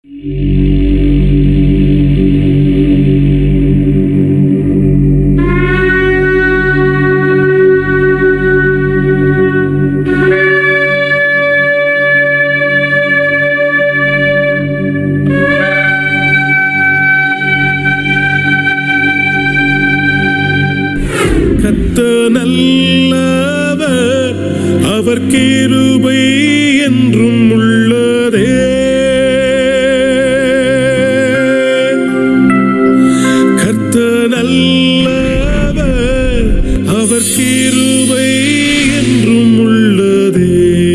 கத்த நல்லவர் அவர் கிருபை என்றும் உள்ளதே கத்த நல்லவர் அவர் கிருபை என்றும் உள்ளதே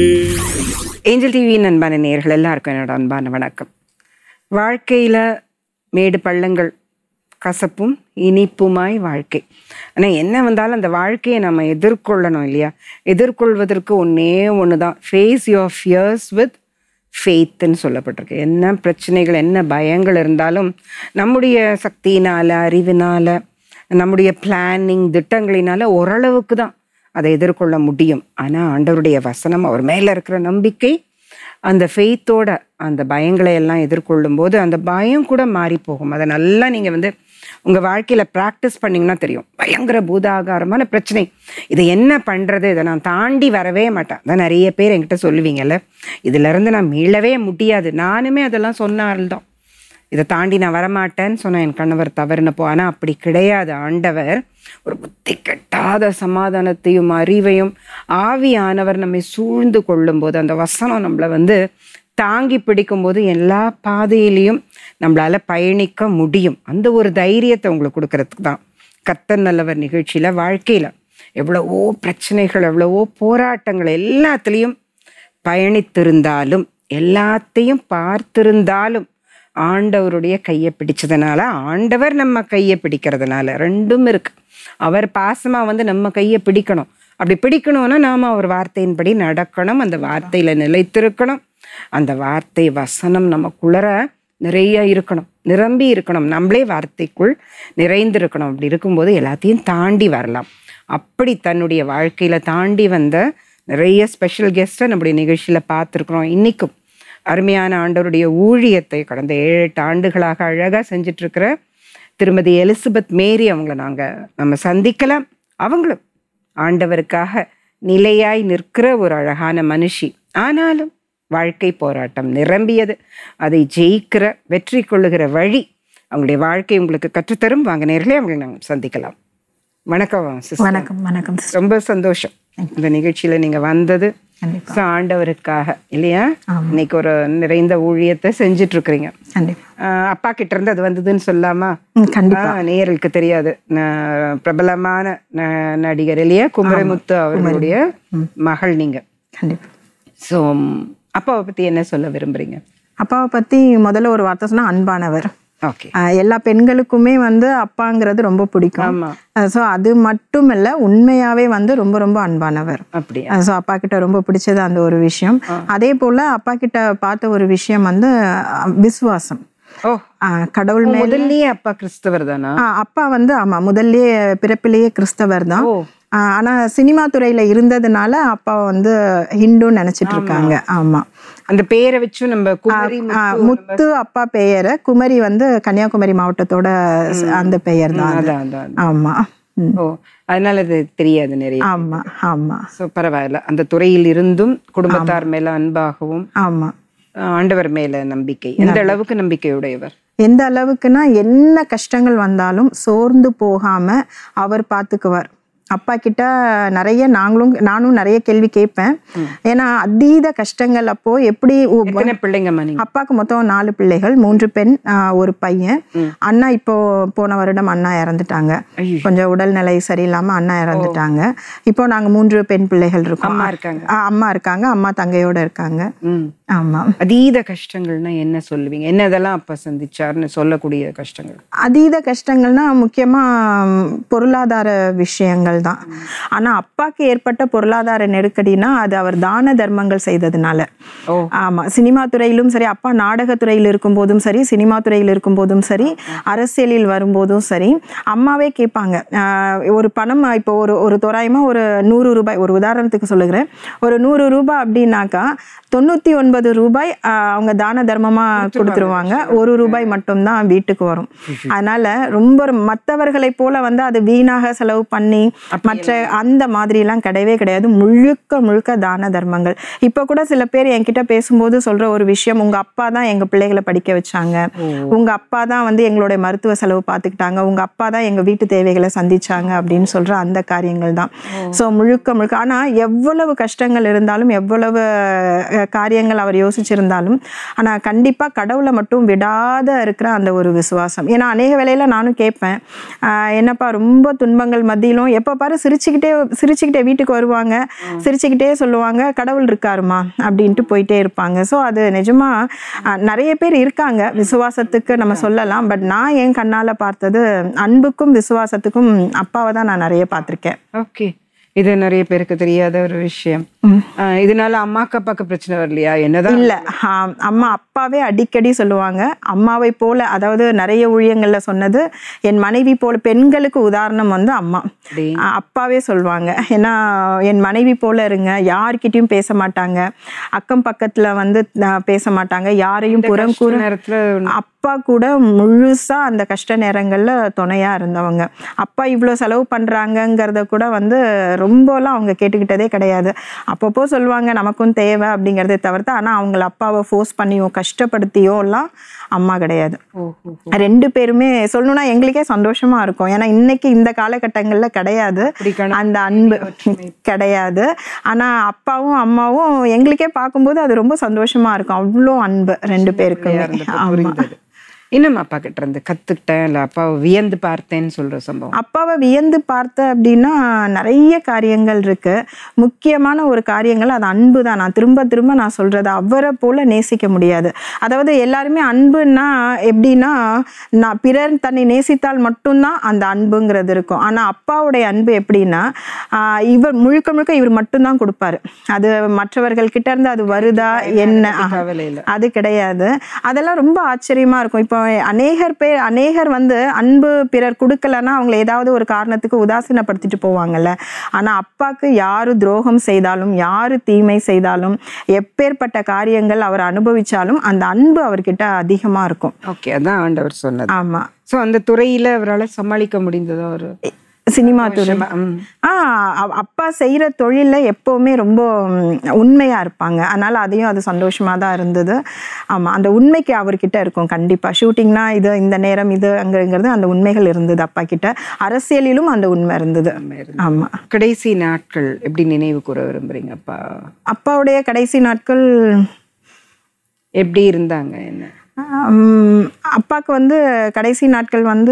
ஏஞ்சல் டிவியின் அன்பான நேயர்கள் எல்லாருக்கும் என்னோட அன்பான வணக்கம் வாழ்க்கையில் மேடு பள்ளங்கள் கசப்பும் இனிப்புமாய் வாழ்க்கை ஆனால் என்ன வந்தாலும் அந்த வாழ்க்கையை நம்ம எதிர்கொள்ளணும் இல்லையா எதிர்கொள்வதற்கு ஒன்றே ஒன்று தான் ஃபேஸ் யுவர் ஃபியர்ஸ் வித் ஃபெய்த்துன்னு சொல்லப்பட்டிருக்கு என்ன பிரச்சனைகள் என்ன பயங்கள் இருந்தாலும் நம்முடைய சக்தியினால் அறிவினால் நம்முடைய பிளானிங் திட்டங்களினால ஓரளவுக்கு தான் அதை எதிர்கொள்ள முடியும் ஆனால் ஆண்டவருடைய வசனம் அவர் மேலே இருக்கிற நம்பிக்கை அந்த ஃபெய்த்தோட அந்த பயங்களை எல்லாம் எதிர்கொள்ளும் போது அந்த பயம் கூட மாறி போகும் அதை நல்லா நீங்கள் வந்து உங்கள் வாழ்க்கையில் ப்ராக்டிஸ் பண்ணிங்கன்னா தெரியும் பயங்கர பூதாகாரமான பிரச்சனை இதை என்ன பண்ணுறது இதை நான் தாண்டி வரவே மாட்டேன் அதான் நிறைய பேர் என்கிட்ட சொல்லுவீங்கல்ல இதிலிருந்து நான் மீளவே முடியாது நானுமே அதெல்லாம் சொன்னால் தான் இதை தாண்டி நான் வரமாட்டேன்னு சொன்ன என் கணவர் தவறுனப்போ ஆனால் அப்படி கிடையாது ஆண்டவர் ஒரு புத்தி கெட்டாத சமாதானத்தையும் அறிவையும் ஆவியானவர் நம்மை சூழ்ந்து கொள்ளும்போது அந்த வசனம் நம்மளை வந்து தாங்கி பிடிக்கும்போது எல்லா பாதையிலையும் நம்மளால பயணிக்க முடியும் அந்த ஒரு தைரியத்தை உங்களுக்கு கொடுக்கறதுக்கு தான் கர்த்தர் நல்லவர் நிகழ்ச்சியில் வாழ்க்கையில் எவ்வளவோ பிரச்சனைகள் எவ்வளவோ போராட்டங்கள் எல்லாத்துலேயும் பயணித்திருந்தாலும் எல்லாத்தையும் பார்த்திருந்தாலும் ஆண்டவருடைய கையை பிடிச்சதுனால ஆண்டவர் நம்ம கையை பிடிக்கிறதுனால ரெண்டும் இருக்கு அவர் பாசமா வந்து நம்ம கையை பிடிக்கணும் அப்படி பிடிக்கணும்னா நாம அவர் வார்த்தையின்படி நடக்கணும் அந்த வார்த்தையில நிலைத்திருக்கணும் அந்த வார்த்தை வசனம் நமக்குள்ளர நிறைய இருக்கணும் நிரம்பி இருக்கணும் நம்மளே வார்த்தைக்குள் நிறைந்திருக்கணும் அப்படி இருக்கும்போது எல்லாத்தையும் தாண்டி வரலாம் அப்படி தன்னுடைய வாழ்க்கையில தாண்டி வந்த நிறைய ஸ்பெஷல் கெஸ்ட்டை நம்முடைய நிகழ்ச்சியில பார்த்துருக்குறோம் இன்னைக்கும் அருமையான ஆண்டவருடைய ஊழியத்தை கடந்த ஏழு எட்டு ஆண்டுகளாக அழகாக செஞ்சுட்டு இருக்கிற திருமதி எலிசபெத் மேரி அவங்கள நாங்கள் நம்ம சந்திக்கலாம் அவங்களும் ஆண்டவருக்காக நிலையாய் நிற்கிற ஒரு அழகான மனுஷி ஆனாலும் வாழ்க்கை போராட்டம் நிரம்பியது அதை ஜெயிக்கிற வெற்றி கொள்ளுகிற வழி அவங்களுடைய வாழ்க்கை உங்களுக்கு கற்றுத்தரும் வாங்க நேர்களே அவங்களை நாங்கள் சந்திக்கலாம் வணக்கம் சிஸ்டர் வணக்கம் வணக்கம் sister. ரொம்ப சந்தோஷம் இந்த நிகழ்ச்சியில நீங்க வந்தது கண்டிப்பா So, ஆண்டவருக்காக இல்லையா ஆமா. இன்னைக்கு ஒரு நிறைந்த ஊழியத்தை செஞ்சுட்டு இருக்கிறீங்க கண்டிப்பா ஆஹ் அப்பா கிட்ட இருந்து அது வந்ததுன்னு சொல்லாமா ம், கண்டிப்பா ஆஹ் நேயர்களுக்கு தெரியாது ந- பிரபலமான ந- நடிகர் இல்லையா குமரமுத்து அவர்களுடைய மகள் நீங்க கண்டிப்பா ஸோ அப்பாவை பத்தி என்ன சொல்ல விரும்புறீங்க அப்பாவை பத்தி முதல்ல ஒரு வார்த்தை சொன்னா அன்பானவர் ஓகே ஆஹ் எல்லா பெண்களுக்குமே வந்து அப்பாங்கிறது ரொம்ப பிடிக்கும் ஆமா ஸோ அது மட்டும் இல்ல உண்மையாவே வந்து ரொம்ப ரொம்ப அன்பானவர் அப்படியா ஸோ அப்பா கிட்ட ரொம்ப பிடிச்சது அந்த ஒரு விஷயம் அதே போல அப்பா கிட்ட பார்த்த ஒரு விஷயம் வந்து அஹ், விசுவாசம் ஓ ஆஹ், கடவுள் மேல முதல்லயே அப்பா கிறிஸ்தவர் தானா ஆ, அப்பா வந்து ஆமா முதல்லயே பிறப்பிலேயே கிறிஸ்தவர் தான் ஓ ஆ, ஆனா சினிமா துறையில இருந்ததுனால அப்பா வந்து ஹிந்துன்னு நினைச்சிட்டு இருக்காங்க ஆமா அந்த பேரை வச்சு நம்ம குமரி ஆ, முத்து அப்பா பெயரை குமரி வந்து கன்னியாகுமரி மாவட்டத்தோட ஸ்- அந்த பெயர் தான் அது. அதான் அதான் ஆமா ம். ஓ அதனால அது தெரியாது நிறைய ஆமா ஆமா ஸோ பரவாயில்ல அந்த துறையில் இருந்தும் குடும்பத்தார் மேல அன்பாகவும் ஆமா அஹ், ஆண்டவர் மேல நம்பிக்கை எந்த அளவுக்கு நம்பிக்கையுடையவர் எந்த அளவுக்குன்னா என்ன கஷ்டங்கள் வந்தாலும் சோர்ந்து போகாம அவர் பார்த்துக்குவார் அப்பா கிட்ட நிறைய நாங்களும் நானும் நிறைய கேள்வி கேட்பேன் ஏன்னா அதீத கஷ்டங்கள் அப்போ எப்படி ஒ- எத்தனை பிள்ளைங்கம்மா நீங்க அப்பாவுக்கு மொத்தம் நாலு பிள்ளைகள் மூன்று பெண் ஆஹ், ஒரு பையன் அண்ணா இப்போ போன வருடம் அண்ணா இறந்துட்டாங்க ஐயோ. கொஞ்சம் உடல்நிலை சரியில்லாம அண்ணா இறந்துட்டாங்க இப்போ நாங்க மூன்று பெண் பிள்ளைகள் இருக்கோம் அம்மா இருக்காங்க ஆ, அம்மா இருக்காங்க அம்மா தங்கையோட இருக்காங்க ம் ஆமா அதீத கஷ்டங்கள்னா என்ன சொல்லுவீங்க என்னதெல்லாம் அப்ப சந்திச்சாருன்னு சொல்லக்கூடிய கஷ்டங்கள் அதீத கஷ்டங்கள்னா முக்கியமா ம், பொருளாதார விஷயங்கள் தான் ஆனா அப்பாக்கு ஏற்பட்ட பொருளாதார நெருக்கடினா அது அவர் தான தர்மங்கள் செய்ததுனால ஓ. ஆமா சினிமா துறையிலும் சரி அப்பா நாடகத்துறையில் இருக்கும் போதும் சரி சினிமா துறையில் இருக்கும் போதும் சரி அரசியலில் வரும்போதும் சரி அம்மாவே கேட்பாங்க ஆஹ், ஒரு பணம் இப்போ ஒரு ஒரு தோராயமா ஒரு நூறு ரூபாய் ஒரு உதாரணத்துக்கு சொல்லுகிறேன் ஒரு நூறு ரூபாய் அப்படின்னாக்கா தொண்ணூத்தி ஒன்பது ஐம்பது ரூபாய் ஆஹ், அவங்க தான தர்மமா கொடுத்துருவாங்க ஒரு ரூபாய் மட்டும்தான் வீட்டுக்கு வரும் அதனால ரொம்ப ஒரு மற்றவர்களை போல வந்து அது வீணாக செலவு பண்ணி மற்ற அந்த மாதிரி எல்லாம் கிடையவே கிடையாது முழுக்க முழுக்க தான தர்மங்கள் இப்ப கூட சில பேர் என்கிட்ட பேசும்போது சொல்ற ஒரு விஷயம் உங்க அப்பா தான் எங்க பிள்ளைகளை படிக்க வச்சாங்க உங்க அப்பா தான் வந்து எங்களுடைய மருத்துவ செலவு பார்த்துக்கிட்டாங்க உங்க அப்பா தான் எங்க வீட்டு தேவைகளை சந்திச்சாங்க அப்படின்னு சொல்ற அந்த காரியங்கள் தான் ஸோ முழுக்க முழுக்க ஆனா எவ்வளவு கஷ்டங்கள் இருந்தாலும் எவ்வளவு அஹ், காரியங்கள் அவர் யோசிச்சிருந்தாலும் ஆனா கண்டிப்பா கடவுளை மட்டும் விடாத இருக்கிற அந்த ஒரு விசுவாசம் ஏன்னா அநேக வேளையில நானும் கேட்பேன் ஆஹ், என்னப்பா ரொம்ப துன்பங்கள் மத்தியிலும் எப்ப பாரு சிரிச்சுக்கிட்டே சிரிச்சுக்கிட்டே வீட்டுக்கு வருவாங்க சிரிச்சுக்கிட்டே சொல்லுவாங்க கடவுள் இருக்காருமா அப்படின்ட்டு போயிட்டே இருப்பாங்க ஸோ அது நிஜமா ஆஹ், நிறைய பேர் இருக்காங்க விசுவாசத்துக்கு நம்ம சொல்லலாம் பட் நான் என் கண்ணால பார்த்தது அன்புக்கும் விசுவாசத்துக்கும் அப்பாவை தான் நான் நிறைய பார்த்திருக்கேன் ஓகே இது நிறைய பேருக்கு தெரியாத ஒரு விஷயம் ஆஹ் இதனால அம்மாக்கு அப்பாக்கு பிரச்சனை வரலையா என்னதான் இல்ல ஆம், அம்மா அப்பாவே அடிக்கடி சொல்லுவாங்க அம்மாவை போல அதாவது நிறைய ஊழியங்கள்ல சொன்னது என் மனைவி போல பெண்களுக்கு உதாரணம் வந்து அம்மா அப்படி. அ- அப்பாவே சொல்லுவாங்க ஏன்னா என் மனைவி போல இருங்க யார்கிட்டயும் பேச மாட்டாங்க அக்கம் பக்கத்துல வந்து அஹ், பேச மாட்டாங்க யாரையும் புறம் கூற நேரத்துல அப்பா கூட முழுசா அந்த கஷ்ட நேரங்கள்ல துணையா இருந்தவங்க அப்பா இவ்வளோ செலவு பண்றாங்கங்கிறத கூட வந்து ரொம்பலாம் அவங்க கேட்டுக்கிட்டதே கிடையாது அப்பப்போ சொல்லுவாங்க நமக்கும் தேவை அப்படிங்கறதை தவிர்த்து ஆனா அவங்கள அப்பாவை ஃபோர்ஸ் பண்ணியோ கஷ்டப்படுத்தியோ எல்லாம் அம்மா கிடையாது ஓஹோ ரெண்டு பேருமே சொல்லணும்னா எங்களுக்கே சந்தோஷமா இருக்கும் ஏன்னா இன்னைக்கு இந்த காலகட்டங்கள்ல கிடையாது அப்படிக்கான அந்த அன்பு கிடையாது ஆனா அப்பாவும் அம்மாவும் எங்களுக்கே பார்க்கும்போது அது ரொம்ப சந்தோஷமா இருக்கும் அவ்வளோ அன்பு ரெண்டு பேருக்குமே இருந்தப்ப ஆமா புரிந்தது இன்னும் அப்பா கிட்ட இருந்து கத்துக்கிட்டேன் இல்ல அப்பாவை வியந்து பார்த்தேன்னு சொல்ற சம்பவம் அப்பாவை வியந்து பார்த்த அப்படின்னா நிறைய காரியங்கள் இருக்கு முக்கியமான ஒரு காரியங்கள் அது அன்பு தான் நான் திரும்ப திரும்ப நான் சொல்றது அவரை போல நேசிக்க முடியாது அதாவது எல்லாருமே அன்புன்னா எப்படின்னா நான் பிறர் தன்னை நேசித்தால் மட்டும்தான் அந்த அன்புங்கிறது இருக்கும் ஆனா அப்பாவுடைய அன்பு எப்படின்னா ஆஹ் இவர் முழுக்க முழுக்க இவர் மட்டும்தான் கொடுப்பாரு அது மற்றவர்கள் கிட்ட இருந்து அது வருதா என்ன ஆஹ், கவலை இல்ல அது கிடையாது அதெல்லாம் ரொம்ப ஆச்சரியமா இருக்கும் இப்போ அநேகர் பேர் அநேகர் வந்து அன்பு பிறர் கொடுக்கலன்னா அவங்கள ஏதாவது ஒரு காரணத்துக்கு உதாசீனப்படுத்திட்டு போவாங்கல்ல ஆனா அப்பாக்கு யாரு துரோகம் செய்தாலும் யாரு தீமை செய்தாலும் எப்பேற்பட்ட காரியங்கள் அவர் அனுபவிச்சாலும் அந்த அன்பு அவர்கிட்ட அதிகமா இருக்கும் ஓகே அதான் ஆண்டவர் சொன்னது ஆமா சோ அந்த துறையில அவரால சமாளிக்க முடிந்ததா ஒரு சினிமா துறை ம். ஆ அ- அப்பா செய்யற தொழில்ல எப்பவுமே ரொம்ப ம், உண்மையா இருப்பாங்க அதனால அதையும் அது சந்தோஷமா தான் இருந்தது ஆமா அந்த உண்மைக்கு அவர்கிட்ட இருக்கும் கண்டிப்பா ஷூட்டிங்னா இது இந்த நேரம் இது அங்கங்கிறது அந்த உண்மைகள் இருந்தது அப்பா கிட்ட அரசியலிலும் அந்த உண்மை இருந்தது ஆமா கடைசி நாட்கள் எப்படி நினைவு கூற விரும்புறீங்க அப்பா அப்பாவுடைய கடைசி நாட்கள் எப்படி இருந்தாங்க என்ன ம், அப்பாவுக்கு வந்து கடைசி நாட்கள் வந்து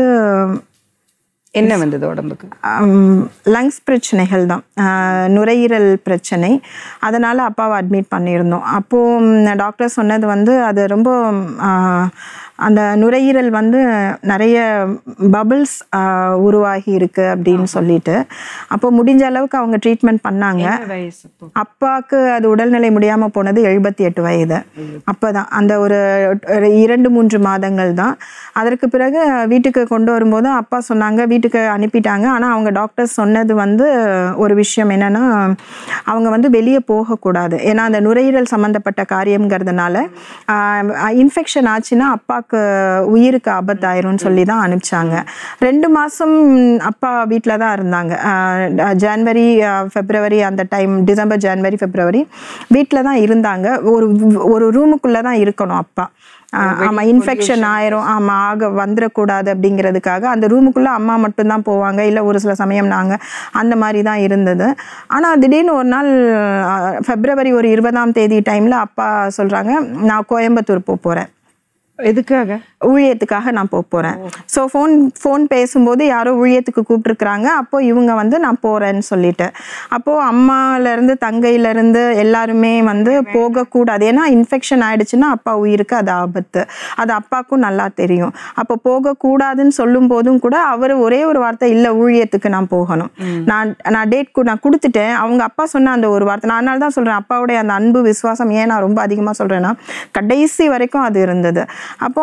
என்ன வந்தது உடம்புக்கு லங்ஸ் பிரச்சனைகள் தான் ஆஹ் நுரையீரல் பிரச்சனை அதனால் அப்பாவை அட்மிட் பண்ணியிருந்தோம் அப்போது டாக்டர் சொன்னது வந்து அது ரொம்ப ஆஹ், அந்த நுரையீரல் வந்து நிறைய பபிள்ஸ் உருவாகி இருக்கு அப்படின்னு சொல்லிட்டு அப்போ முடிஞ்ச அளவுக்கு அவங்க ட்ரீட்மெண்ட் பண்ணாங்க என்ன வயசு அப்போ அப்பாவுக்கு அது உடல்நிலை முடியாம போனது எழுபத்தி எட்டு வயது அப்பதான் அந்த ஒரு ஒரு இரண்டு மூன்று மாதங்கள் தான் அதற்கு பிறகு வீட்டுக்கு கொண்டு வரும்போது அப்பா சொன்னாங்க வீட்டுக்கு அனுப்பிட்டாங்க ஆனா அவங்க டாக்டர் சொன்னது வந்து ஒரு விஷயம் என்னன்னா அவங்க வந்து வெளியே போகக்கூடாது ஏன்னா அந்த நுரையீரல் சம்பந்தப்பட்ட காரியம்ங்கிறதுனால இன்ஃபெக்ஷன் ஆச்சுன்னா அப்பாவுக்கு உயிருக்கு ஆபத்தாயிரும்னு சொல்லி தான் அனுப்பிச்சாங்க ரெண்டு மாசம் அப்பா வீட்டில் தான் இருந்தாங்க ஆஹ் ஜனவரி ஆஹ் பிப்ரவரி அந்த டைம் டிசம்பர் ஜனவரி பிப்ரவரி வீட்டில் தான் இருந்தாங்க ஒரு ஒரு ரூமுக்குள்ளே தான் இருக்கணும் அப்பா ஆஹ் ஆமா இன்ஃபெக்ஷன் ஆயிரும் ஆமா ஆக வந்துடக்கூடாது அப்படிங்கிறதுக்காக அந்த ரூமுக்குள்ள அம்மா மட்டும்தான் போவாங்க இல்ல ஒரு சில சமயம் நாங்க அந்த மாதிரி தான் இருந்தது ஆனா திடீர்னு ஒரு நாள் ஆஹ் பிப்ரவரி ஒரு இருபதாம் தேதி டைம்ல அப்பா சொல்றாங்க நான் கோயம்புத்தூர் போக போறேன் எதுக்காக ஊழியத்துக்காக நான் போக போகிறேன் ஸோ ஃபோன் ஃபோன் பேசும்போது யாரோ ஊழியத்துக்கு கூப்பிட்டுருக்குறாங்க அப்போ இவங்க வந்து நான் போகிறேன்னு சொல்லிட்டு அப்போது அம்மாலேருந்து தங்கையிலேருந்து எல்லாருமே வந்து போகக்கூடாது ஏன்னா இன்ஃபெக்ஷன் ஆயிடுச்சுன்னா அப்பா உயிருக்கு அது ஆபத்து அது அப்பாவுக்கும் நல்லா தெரியும் அப்போ போகக்கூடாதுன்னு சொல்லும் போதும் கூட அவர் ஒரே ஒரு வார்த்தை இல்லை ஊழியத்துக்கு நான் போகணும் நான் நான் டேட் நான் கொடுத்துட்டேன் அவங்க அப்பா சொன்ன அந்த ஒரு வார்த்தை நான் அதனால தான் சொல்கிறேன் அப்பாவுடைய அந்த அன்பு விசுவாசம் ஏன் நான் ரொம்ப அதிகமாக சொல்கிறேன்னா கடைசி வரைக்கும் அது இருந்தது அப்போ அந்த டைம்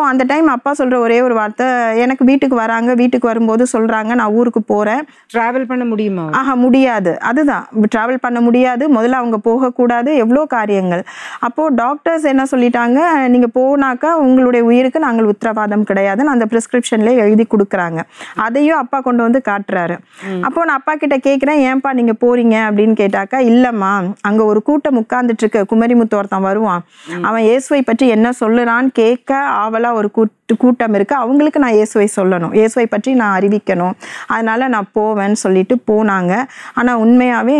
டைம் அப்பா சொல்ற ஒரே ஒரு வார்த்தை எனக்கு வீட்டுக்கு வராங்க வீட்டுக்கு வரும்போது சொல்றாங்க நான் ஊருக்கு போறேன் டிராவல் பண்ண முடியுமா ஆஹா முடியாது அதுதான் ட்ராவல் பண்ண முடியாது முதல்ல அவங்க போகக்கூடாது எவ்வளோ காரியங்கள் அப்போது டாக்டர்ஸ் என்ன சொல்லிட்டாங்க நீங்கள் போனாக்கா உங்களுடைய உயிருக்கு நாங்கள் உத்தரவாதம் கிடையாதுன்னு அந்த ப்ரிஸ்கிரிப்ஷன்லேயே எழுதி கொடுக்குறாங்க அதையும் அப்பா கொண்டு வந்து காட்டுறாரு அப்போ நான் அப்பா கிட்ட கேட்குறேன் ஏன்பா நீங்கள் போறீங்க அப்படின்னு கேட்டாக்கா இல்லைம்மா அங்கே ஒரு கூட்டம் உட்கார்ந்துட்டு இருக்கு குமரிமுத்து ஒருத்தன் வருவான் அவன் இயேசுவை பற்றி என்ன சொல்லுறான்னு கேட்க ஆவலாக ஒரு கூட்டு கூட்டம் இருக்கு அவங்களுக்கு நான் இயேசுவை சொல்லணும் இயேசுவை பற்றி நான் அறிவிக்கணும் அதனால நான் போவேன்னு சொல்லிட்டு போனாங்க ஆனால் உண்மையாகவே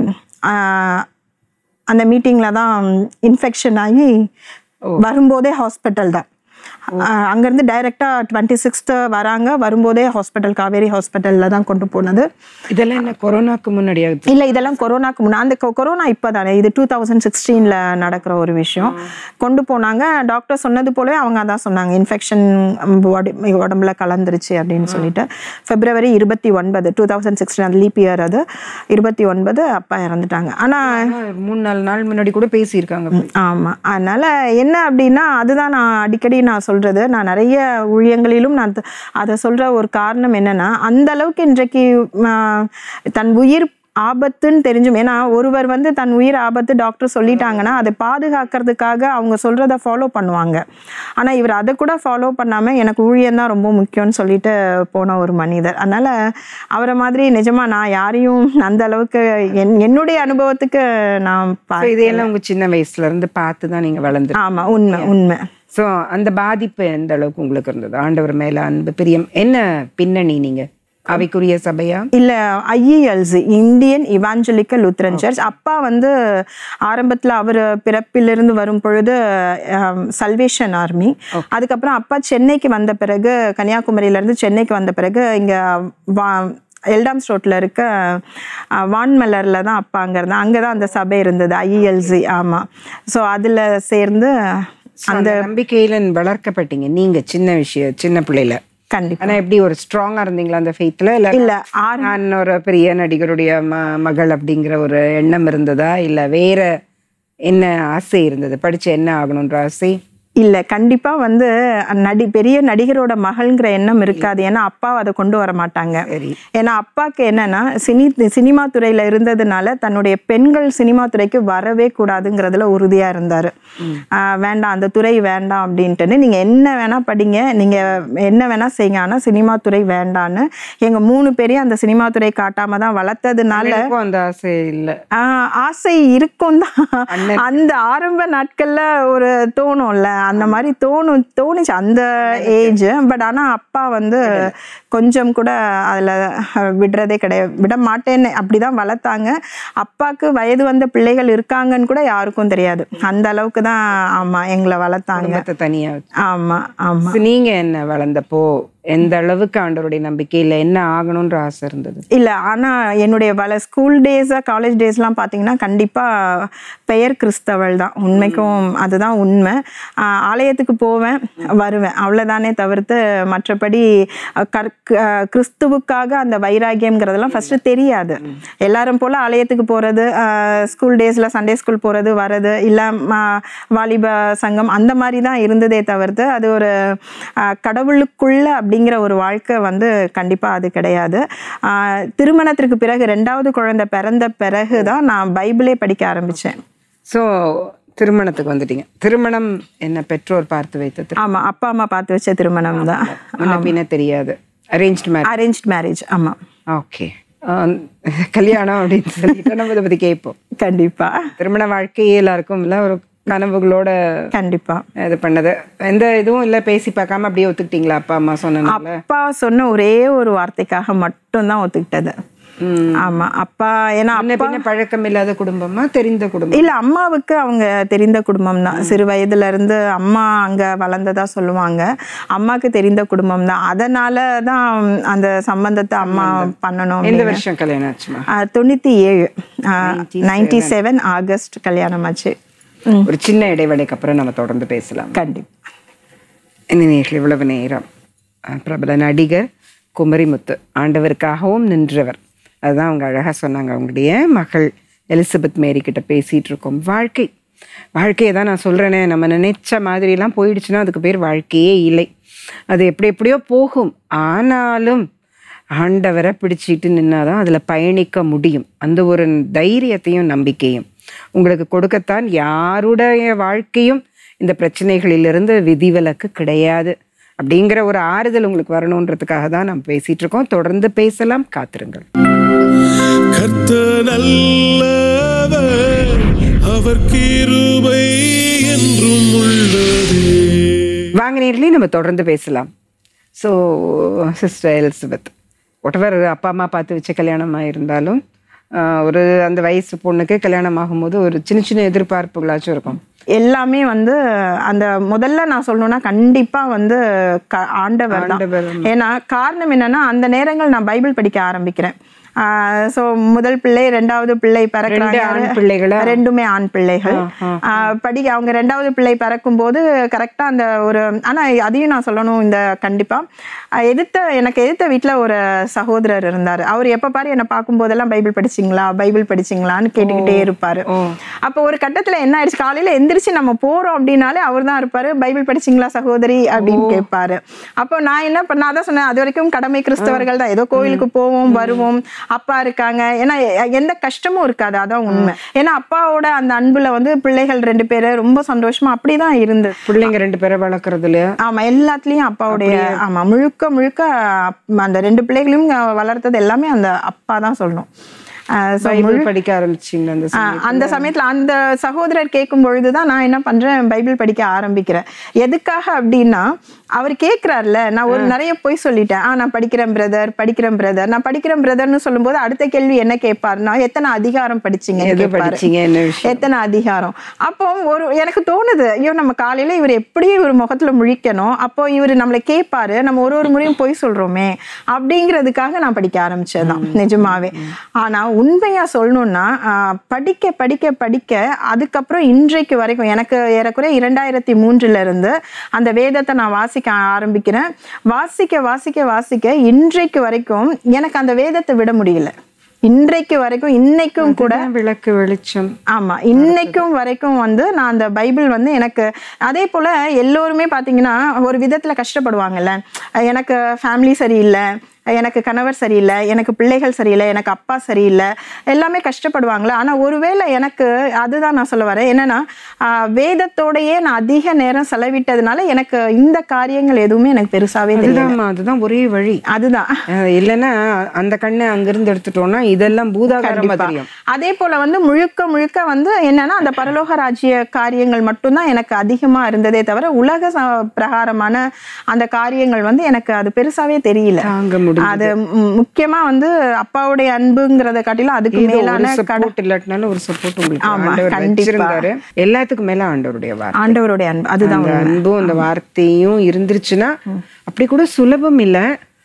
அந்த மீட்டிங்கில் தான் இன்ஃபெக்ஷன் ஆகி வரும்போதே ஹாஸ்பிட்டல் தான் ஆஹ் அங்கேருந்து டைரெக்டாக டுவெண்ட்டி சிக்ஸ்த்து வராங்க வரும்போதே ஹாஸ்பிட்டல் காவேரி ஹாஸ்பிட்டலில் தான் கொண்டு போனது இதெல்லாம் என்ன கொரோனாக்கு முன்னாடியா இல்லை இதெல்லாம் கொரோனாக்கு முன்னே அந்த கொ- கொரோனா இப்போ தானே இது டூ தௌசண்ட் சிக்ஸ்டீனில் நடக்கிற ஒரு விஷயம் கொண்டு போனாங்க டாக்டர் சொன்னது போலவே அவங்க அதான் சொன்னாங்க இன்ஃபெக்ஷன் உடம்புல கலந்துருச்சு அப்படின்னு சொல்லிட்டு பிப்ரவரி இருபத்தி ஒன்பது டூ தௌசண்ட் சிக்ஸ்டீன் அது லீப் இயர் அது இருபத்தி ஒன்பது அப்பா இறந்துட்டாங்க ஆனால் மூணு நாலு நாள் முன்னாடி கூட பேசியிருக்காங்க ஆமாம் அதனால் என்ன அப்படின்னா அதுதான் நான் அடிக்கடி நான் சொல்கிறது நான் நிறைய ஊழியங்களிலும் நான் த- அதை சொல்கிற ஒரு காரணம் என்னென்னா அந்த அளவுக்கு இன்றைக்கு ஆ, தன் உயிர் ஆபத்துன்னு தெரிஞ்சும் ஏன்னா ஒருவர் வந்து தன் உயிர் ஆபத்து டாக்டர் சொல்லிட்டாங்கன்னா அதை பாதுகாக்கிறதுக்காக அவங்க சொல்கிறத ஃபாலோ பண்ணுவாங்க ஆனால் இவர் அதை கூட ஃபாலோ பண்ணாமல் எனக்கு ஊழியம் தான் ரொம்ப முக்கியம்னு சொல்லிட்டு போன ஒரு மனிதர் அதனால் அவரை மாதிரி நிஜமாக நான் யாரையும் அந்த அளவுக்கு என் என்னுடைய அனுபவத்துக்கு நான் பா So இதையெல்லாம் உங்க சின்ன வயசுல இருந்து பார்த்து தான் நீங்க வளர்ந்து ஆமா உண்மை உண்மை ஸோ அந்த பாதிப்பு எந்த அளவுக்கு உங்களுக்கு இருந்தது ஆண்டவர் மேல அன்பு பிரியம் என்ன பின்னணி நீங்க அவைக்குரிய சபையா இல்ல IELC Indian evangelical Lutheran church அப்பா வந்து ஆரம்பத்துல அவர் பிறப்பிலிருந்து வரும் பொழுது சல்வேஷன் ஆர்மி அதுக்கப்புறம் அப்பா சென்னைக்கு வந்த பிறகு கன்னியாகுமரியில இருந்து சென்னைக்கு வந்த பிறகு இங்க வா எல்டாம்ஸ் ரோட்டில் இருக்க அஹ், வான்மலரில் தான் அப்பா அங்கே இருந்தா அங்கே தான் அந்த சபை இருந்தது ஐஇஎல்சி ஆமாம் ஸோ அதில் சேர்ந்து அந்த நம்பிக்கையில வளர்க்கப்பட்டீங்க நீங்க சின்ன விஷயம் சின்ன பிள்ளையில கண்டிப்பாக ஆனா எப்படி ஒரு ஸ்ட்ராங்கா இருந்தீங்களா அந்த ஃபெய்த்ல இல்ல இல்லை ஆறு நான் ஒரு பெரிய நடிகருடைய ம மகள் அப்படிங்கிற ஒரு எண்ணம் இருந்ததா இல்ல வேற என்ன ஆசை இருந்தது படிச்சு என்ன ஆகணுன்ற ஆசை இல்ல கண்டிப்பா வந்து நடி பெரிய நடிகரோட மகள்ங்கிற எண்ணம் இருக்காது ஏன்னா அப்பா அதை கொண்டு வர மாட்டாங்க சரி ஏன்னா அப்பாக்கு என்னன்னா சினி சினிமா துறையில இருந்ததுனால தன்னுடைய பெண்கள் சினிமா துறைக்கு வரவே கூடாதுங்கிறதுல உறுதியா இருந்தாரு ஆஹ் வேண்டாம் அந்த துறை வேண்டாம் அப்படின்ட்டுன்னு நீங்க என்ன வேணா படிங்க நீங்க என்ன வேணா செய்யுங்க ஆனா சினிமா துறை வேண்டான்னு எங்க மூணு பேரையும் அந்த சினிமா துறை காட்டாம தான் வளர்த்ததுனால எனக்கும் அந்த ஆசை இல்ல ஆஹ் ஆசை இருக்கும் தான் அந்த ஆரம்ப நாட்கள்ல ஒரு தோணும்ல அந்த மாதிரி தோணும் தோணுச்சு அந்த ஏஜ் பட் ஆனா அப்பா வந்து கொஞ்சம் கூட அதுல விடுறதே கிடையாது விட மாட்டேன்னு அப்படிதான் வளர்த்தாங்க அப்பாக்கு வயது வந்த பிள்ளைகள் இருக்காங்கன்னு கூட யாருக்கும் தெரியாது அந்த அளவுக்கு தான் ஆமா எங்களை வளர்த்தாங்க குடும்பத்தை தனியா வச்சு. ஆமா ஆமா So, நீங்க என்ன வளர்ந்தப்போ எந்த அளவுக்கு ஆண்டவருடைய நம்பிக்கையில என்ன ஆகணும்ன்ற ஆசை இருந்தது இல்ல ஆனா என்னுடைய வள ஸ்கூல் டேஸ் காலேஜ் டேஸ்லாம் பார்த்தீங்கன்னா கண்டிப்பா பெயர் கிறிஸ்தவள் தான் உண்மைக்கும் அதுதான் உண்மை ஆஹ் ஆலயத்துக்கு போவேன் வருவேன் அவ்வளவுதானே தவிர்த்து மற்றபடி அஹ், கற்- அஹ், கிறிஸ்துவுக்காக அந்த வைராகியம்ங்கிறதெல்லாம் ஃபர்ஸ்ட் தெரியாது எல்லாரும் போல ஆலயத்துக்கு போறது ஸ்கூல் டேஸ்ல சண்டே ஸ்கூல் போறது வர்றது இல்ல ம- வாலிப சங்கம் அந்த மாதிரி தான் இருந்ததே தவிர்த்து அது ஒரு ஆஹ், கடவுளுக்குள்ள அப்படிங்கிற ஒரு வாழ்க்கை வந்து கண்டிப்பா அது கிடையாது ஆஹ், திருமணத்திற்கு பிறகு ரெண்டாவது குழந்தை பிறந்த பிறகு தான் நான் பைபிளே படிக்க ஆரம்பிச்சேன் சோ திருமணத்துக்கு வந்துட்டீங்க திருமணம் என்ன பெற்றோர் பார்த்து வைத்த திருமணம் ஆமா அப்பா அம்மா பார்த்து வச்ச திருமணம் தான் முன்ன பின்ன தெரியாது அரேஞ்ச் மேரேஜ் அரேஞ்ச் மேரேஜ் ஆமா ஓகே கல்யாணம் அப்படின்னு சொல்லிட்டு நம்ம இதை பத்தி கேட்போம் கண்டிப்பா திருமண வாழ்க்கையே எல்லாருக்கும் இல்ல ஒரு கனவுகளோட கண்டிப்பா இது பண்ணது எந்த இதுவும் இல்ல பேசி பார்க்காம அப்படியே ஒத்துக்கிட்டீங்களா அப்பா அம்மா சொன்னனால அப்பா சொன்ன ஒரே ஒரு வார்த்தைக்காக மட்டும்தான் ஒத்துக்கிட்டது ஆமா அப்பா ஏன்னா முன்ன பின்ன பழக்கம் இல்லாத குடும்பமா தெரிந்த குடும்பம் இல்ல அம்மாவுக்கு அவங்க தெரிந்த குடும்பம் தான் சிறு வயதுல இருந்து அம்மா அங்க வளர்ந்ததா சொல்லுவாங்க அம்மாக்கு தெரிந்த குடும்பம் தான் அதனால தான் அந்த சம்பந்தத்தை அம்மா பண்ணணும் எந்த வருஷம் கல்யாணம் ஆச்சுமா ஆஹ் தொண்ணூத்தி ஏழு நைன்டி செவன் ஆகஸ்ட் கல்யாணம் ஆச்சு ம், ஒரு சின்ன இடைவேளைக்கு அப்புறம் நம்ம தொடர்ந்து பேசலாம் கண்டிப்பா என்ன நேரில் இவ்வளவு நேரம் அஹ், பிரபல நடிகர் குமரிமுத்து ஆண்டவருக்காகவும் நின்றவர் அதுதான் அவங்க அழகா சொன்னாங்க அவங்களுடைய மகள் எலிசபெத் மேரி கிட்ட பேசிட்டு இருக்கோம் வாழ்க்கை வாழ்க்கையை தான் நான் சொல்றேனே நம்ம நினைச்ச மாதிரிலாம் போயிடுச்சுன்னா அதுக்கு பேர் வாழ்க்கையே இல்லை அது எப்படி எப்படியோ போகும் ஆனாலும் ஆண்டவரை பிடிச்சிட்டு நின்னாதான் அதில் பயணிக்க முடியும் அந்த ஒரு தைரியத்தையும் நம்பிக்கையும் உங்களுக்கு கொடுக்கத்தான் யாருடைய வாழ்க்கையும் இந்த பிரச்சனைகளிலிருந்து விதிவிலக்கு கிடையாது அப்படிங்கிற ஒரு ஆறுதல் உங்களுக்கு வரணுன்றதுக்காக தான் நம்ம பேசிட்டு இருக்கோம் தொடர்ந்து பேசலாம் காத்திருங்கள் கர்த்தர் நல்லவர் அவர் கிருபை என்றும் உள்ளதே வாங்க நேர்களே நம்ம தொடர்ந்து பேசலாம் ஸோ சிஸ்டர் எலிசபெத் ஒட்டவர் அப்பா அம்மா பார்த்து வச்ச கல்யாணமாக இருந்தாலும் ஆஹ், ஒரு அந்த வயசு பொண்ணுக்கு கல்யாணம் ஆகும்போது ஒரு சின்ன சின்ன எதிர்பார்ப்புகளாச்சும் இருக்கும் எல்லாமே வந்து அந்த முதல்ல நான் சொல்லணும்னா கண்டிப்பா வந்து க- ஆண்டவர் தான் ஆண்டவர். ஏன்னா காரணம் என்னன்னா அந்த நேரங்கள் நான் பைபிள் படிக்க ஆரம்பிக்கிறேன் ஸோ முதல் பிள்ளை ரெண்டாவது பிள்ளை பிறக்கிறாங்க ரெண்டு ஆண் பிள்ளைகளா? ரெண்டுமே ஆண் பிள்ளைகள் ஆஹ் படிக்க அவங்க ரெண்டாவது பிள்ளை பிறக்கும் போது கரெக்டா அந்த ஒரு ஆனா அதையும் நான் சொல்லணும் இந்த கண்டிப்பா ஆஹ் எதிர்த்த எனக்கு எதிர்த்த வீட்ல ஒரு சகோதரர் இருந்தார் அவர் எப்ப பாரு என்னை பார்க்கும் போதெல்லாம் பைபிள் படிச்சீங்களா பைபிள் படிச்சீங்களான்னு கேட்டுக்கிட்டே இருப்பாரு அப்போ ஒரு கட்டத்துல என்ன ஆயிடுச்சு காலையில எந்திரிச்சு நம்ம போறோம் அப்படின்னாலே அவர் தான் இருப்பாரு பைபிள் படிச்சீங்களா சகோதரி அப்படின்னு கேட்பாரு அப்போ நான் என்ன பண்ண அதான் சொன்னேன் அது வரைக்கும் கடமை கிறிஸ்தவர்கள் தான் ஏதோ கோயிலுக்கு போவோம் வருவோம் அப்பா இருக்காங்க ஏன்னா எ- எந்த கஷ்டமும் இருக்காது அதான் உண்மை ஏன்னா அப்பாவோட அந்த அன்புல வந்து பிள்ளைகள் ரெண்டு பேரு ரொம்ப சந்தோஷமா அப்படிதான் இருந்தது பிள்ளைங்க ரெண்டு பேரை வளர்க்குறதுல ஆமா எல்லாத்துலயும் அப்பாவுடைய ஆமா முழுக்க முழுக்க அப்- அந்த ரெண்டு பிள்ளைகளையும் அஹ், வளர்த்தது எல்லாமே அந்த அப்பா தான் சொல்லணும் அஹ் so பைபிள் படிக்க ஆரம்பிச்சிங்க அந்த ஆ, அந்த சமயத்துல அந்த சகோதரர் கேட்கும் பொழுதுதான் நான் என்ன பண்றேன் பைபிள் படிக்க ஆரம்பிக்கிறேன் எதுக்காக அப்படின்னா அவர் கேட்கிறாருல நான் ஒரு நிறைய பொய் சொல்லிட்டேன் ஆ நான் படிக்கிறேன் பிரதர் படிக்கிறேன் பிரதர் நான் படிக்கிறேன் பிரதர்னு சொல்லும்போது அடுத்த கேள்வி என்ன கேட்பாருன்னா எத்தனை அதிகாரம் படிச்சீங்க எது படிச்சீங்க என்ன விஷயம் எத்தனை அதிகாரம் அப்போ ஒரு எனக்கு தோணுது ஐயோ நம்ம காலையில இவர் எப்படி இவர் முகத்துல முழிக்கணும் அப்போ இவர் நம்மளை கேட்பாரு நம்ம ஒரு ஒரு முறையும் பொய் சொல்றோமே அப்படிங்கிறதுக்காக நான் படிக்க ஆரம்பிச்சதுதான் நிஜமாவே ஆனா உண்மையா சொல்லணும்னா ஆஹ், படிக்க படிக்க படிக்க அதுக்கப்புறம் இன்றைக்கு வரைக்கும் எனக்கு ஏறக்குறைய இரண்டாயிரத்தி மூன்றுல இருந்து அந்த வேதத்தை நான் வாசிக்க ஆரம்பிக்கிறேன் வாசிக்க வாசிக்க வாசிக்க இன்றைக்கு வரைக்கும் எனக்கு அந்த வேதத்தை விட முடியல இன்றைக்கு வரைக்கும் இன்னைக்கும் கூட அதுதான் விளக்கு வெளிச்சம் ஆமா இன்னைக்கும் வரைக்கும் வந்து நான் அந்த பைபிள் வந்து எனக்கு அதே போல எல்லோருமே பாத்தீங்கன்னா ஒரு விதத்துல கஷ்டப்படுவாங்கல்ல எனக்கு ஃபேமிலி சரியில்லை எனக்கு கணவர் சரியில்லை எனக்கு பிள்ளைகள் சரியில்லை எனக்கு அப்பா சரியில்லை எல்லாமே கஷ்டப்படுவாங்களே ஆனா ஒருவேளை எனக்கு அதுதான் நான் சொல்ல வரேன் என்னன்னா ஆஹ், வேதத்தோடயே நான் அதிக நேரம் செலவிட்டதுனால எனக்கு இந்த காரியங்கள் எதுவுமே எனக்கு பெருசாவே தெரியல அதுதான் அதுதான் ஒரே வழி அதுதான் அஹ் இல்லைன்னா அந்த கண்ணை அங்கிருந்து எடுத்துட்டோம்னா இதெல்லாம் பூதாகாரமா கண்டிப்பா. தெரியும் அதே போல வந்து முழுக்க முழுக்க வந்து என்னன்னா அந்த பரலோக ராஜ்ய காரியங்கள் மட்டும்தான் எனக்கு அதிகமா இருந்ததே தவிர உலக ச- பிரகாரமான அந்த காரியங்கள் வந்து எனக்கு அது பெருசாவே தெரியல தாங்க முடியும் அது ம், முக்கியமா வந்து அப்பாவுடைய அன்புங்கிறத காட்டிலும் அதுக்கு இது ஒரு மேலான கட சப்போர்ட் இல்லாட்டினாலும் ஒரு சப்போர்ட் உங்களுக்கு ஆமா, ஆண்டவர் கண்டிப்பா. வச்சிருந்தாரு எல்லாத்துக்கும் மேல ஆண்டவருடைய வார்த்தை ஆண்டவருடைய அன்பு அதுதான் அந்த உண்மை. அன்பும் அந்த வார்த்தையும் இருந்துருச்சுன்னா அப்படி கூட சுலபம் இல்ல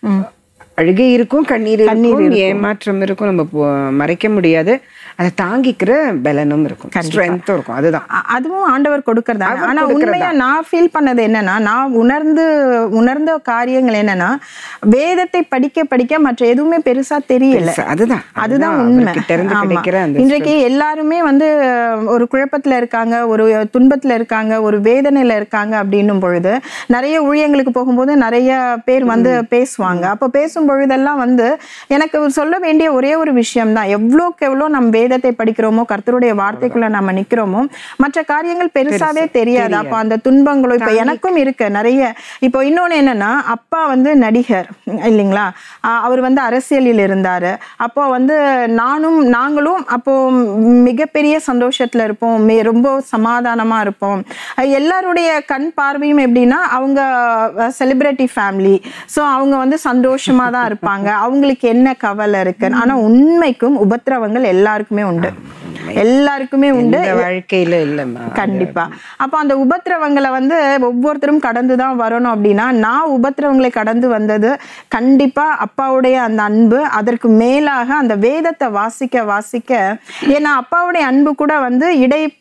அழுகை இருக்கும் கண்ணீர் இருக்கும் ஏமாற்றம் இருக்கும் நம்ம போ- மறைக்க முடியாது அதை தாங்கிக்கிற பலனும் இருக்கும் ஸ்ட்ரென்த்தும் இருக்கும் அதுதான் அ- அதுவும் ஆண்டவர் கொடுக்கறதா அவர் ஆனா கொடுக்கறதா. உண்மையா நான் ஃபீல் பண்ணது என்னன்னா நான் உணர்ந்து உணர்ந்த காரியங்கள் என்னன்னா வேதத்தை படிக்க படிக்க மற்ற எதுவுமே பெருசா தெரியல அதுதான் அதுதான் அவர் உண்மை கிட்ட இருந்து ஆமா. கிடைக்கிற அந்த இன்றைக்கு எல்லாருமே வந்து அஹ், ஒரு குழப்பத்துல இருக்காங்க ஒரு துன்பத்துல இருக்காங்க ஒரு வேதனையில இருக்காங்க அப்படின்னும் பொழுது நிறைய ஊழியங்களுக்கு போகும்போது நிறைய பேர் வந்து பேசுவாங்க அப்ப பேசும் பொழுதெல்லாம் வந்து எனக்கு சொல்ல வேண்டிய ஒரே ஒரு விஷயம் தான் எவ்வளோக்கு எவ்வளோ நம்ம வேதத்தை படிக்கிறோமோ கர்த்தருடைய வார்த்தைக்குள்ள நம்ம நிக்கிறோமோ மற்ற காரியங்கள் பெருசாவே தெரியாது அப்போ அந்த துன்பங்களோ இப்ப எனக்கும் இருக்கு நிறைய இப்போ இன்னொன்னு என்னன்னா அப்பா வந்து நடிகர் இல்லைங்களா ஆஹ் அவர் வந்து அரசியலில் இருந்தாரு அப்போ வந்து நானும் நாங்களும் அப்போ மிகப்பெரிய சந்தோஷத்துல இருப்போம் மே- ரொம்ப சமாதானமா இருப்போம் அஹ் எல்லாருடைய கண் பார்வையும் எப்படின்னா அவங்க செலிபிரிட்டி ஃபேமிலி ஸோ அவங்க வந்து சந்தோஷமா தான் இருப்பாங்க அவங்களுக்கு என்ன கவலை இருக்கு ஆனா உண்மைக்கும் உபத்திரவங்கள் எல்லாருக்குமே உண்டு எல்லாருக்குமே உண்டு இந்த வாழ்க்கையில இல்லம்மா கண்டிப்பா அப்போ அந்த உபத்திரவங்களை வந்து ஒவ்வொருத்தரும் கடந்து தான் வரணும் அப்படின்னா நான் உபத்திரவங்களை கடந்து வந்தது கண்டிப்பா அப்பாவுடைய அந்த அன்பு அதற்கு மேலாக அந்த வேதத்தை வாசிக்க வாசிக்க ஏன்னா அப்பாவுடைய அன்பு கூட வந்து இடை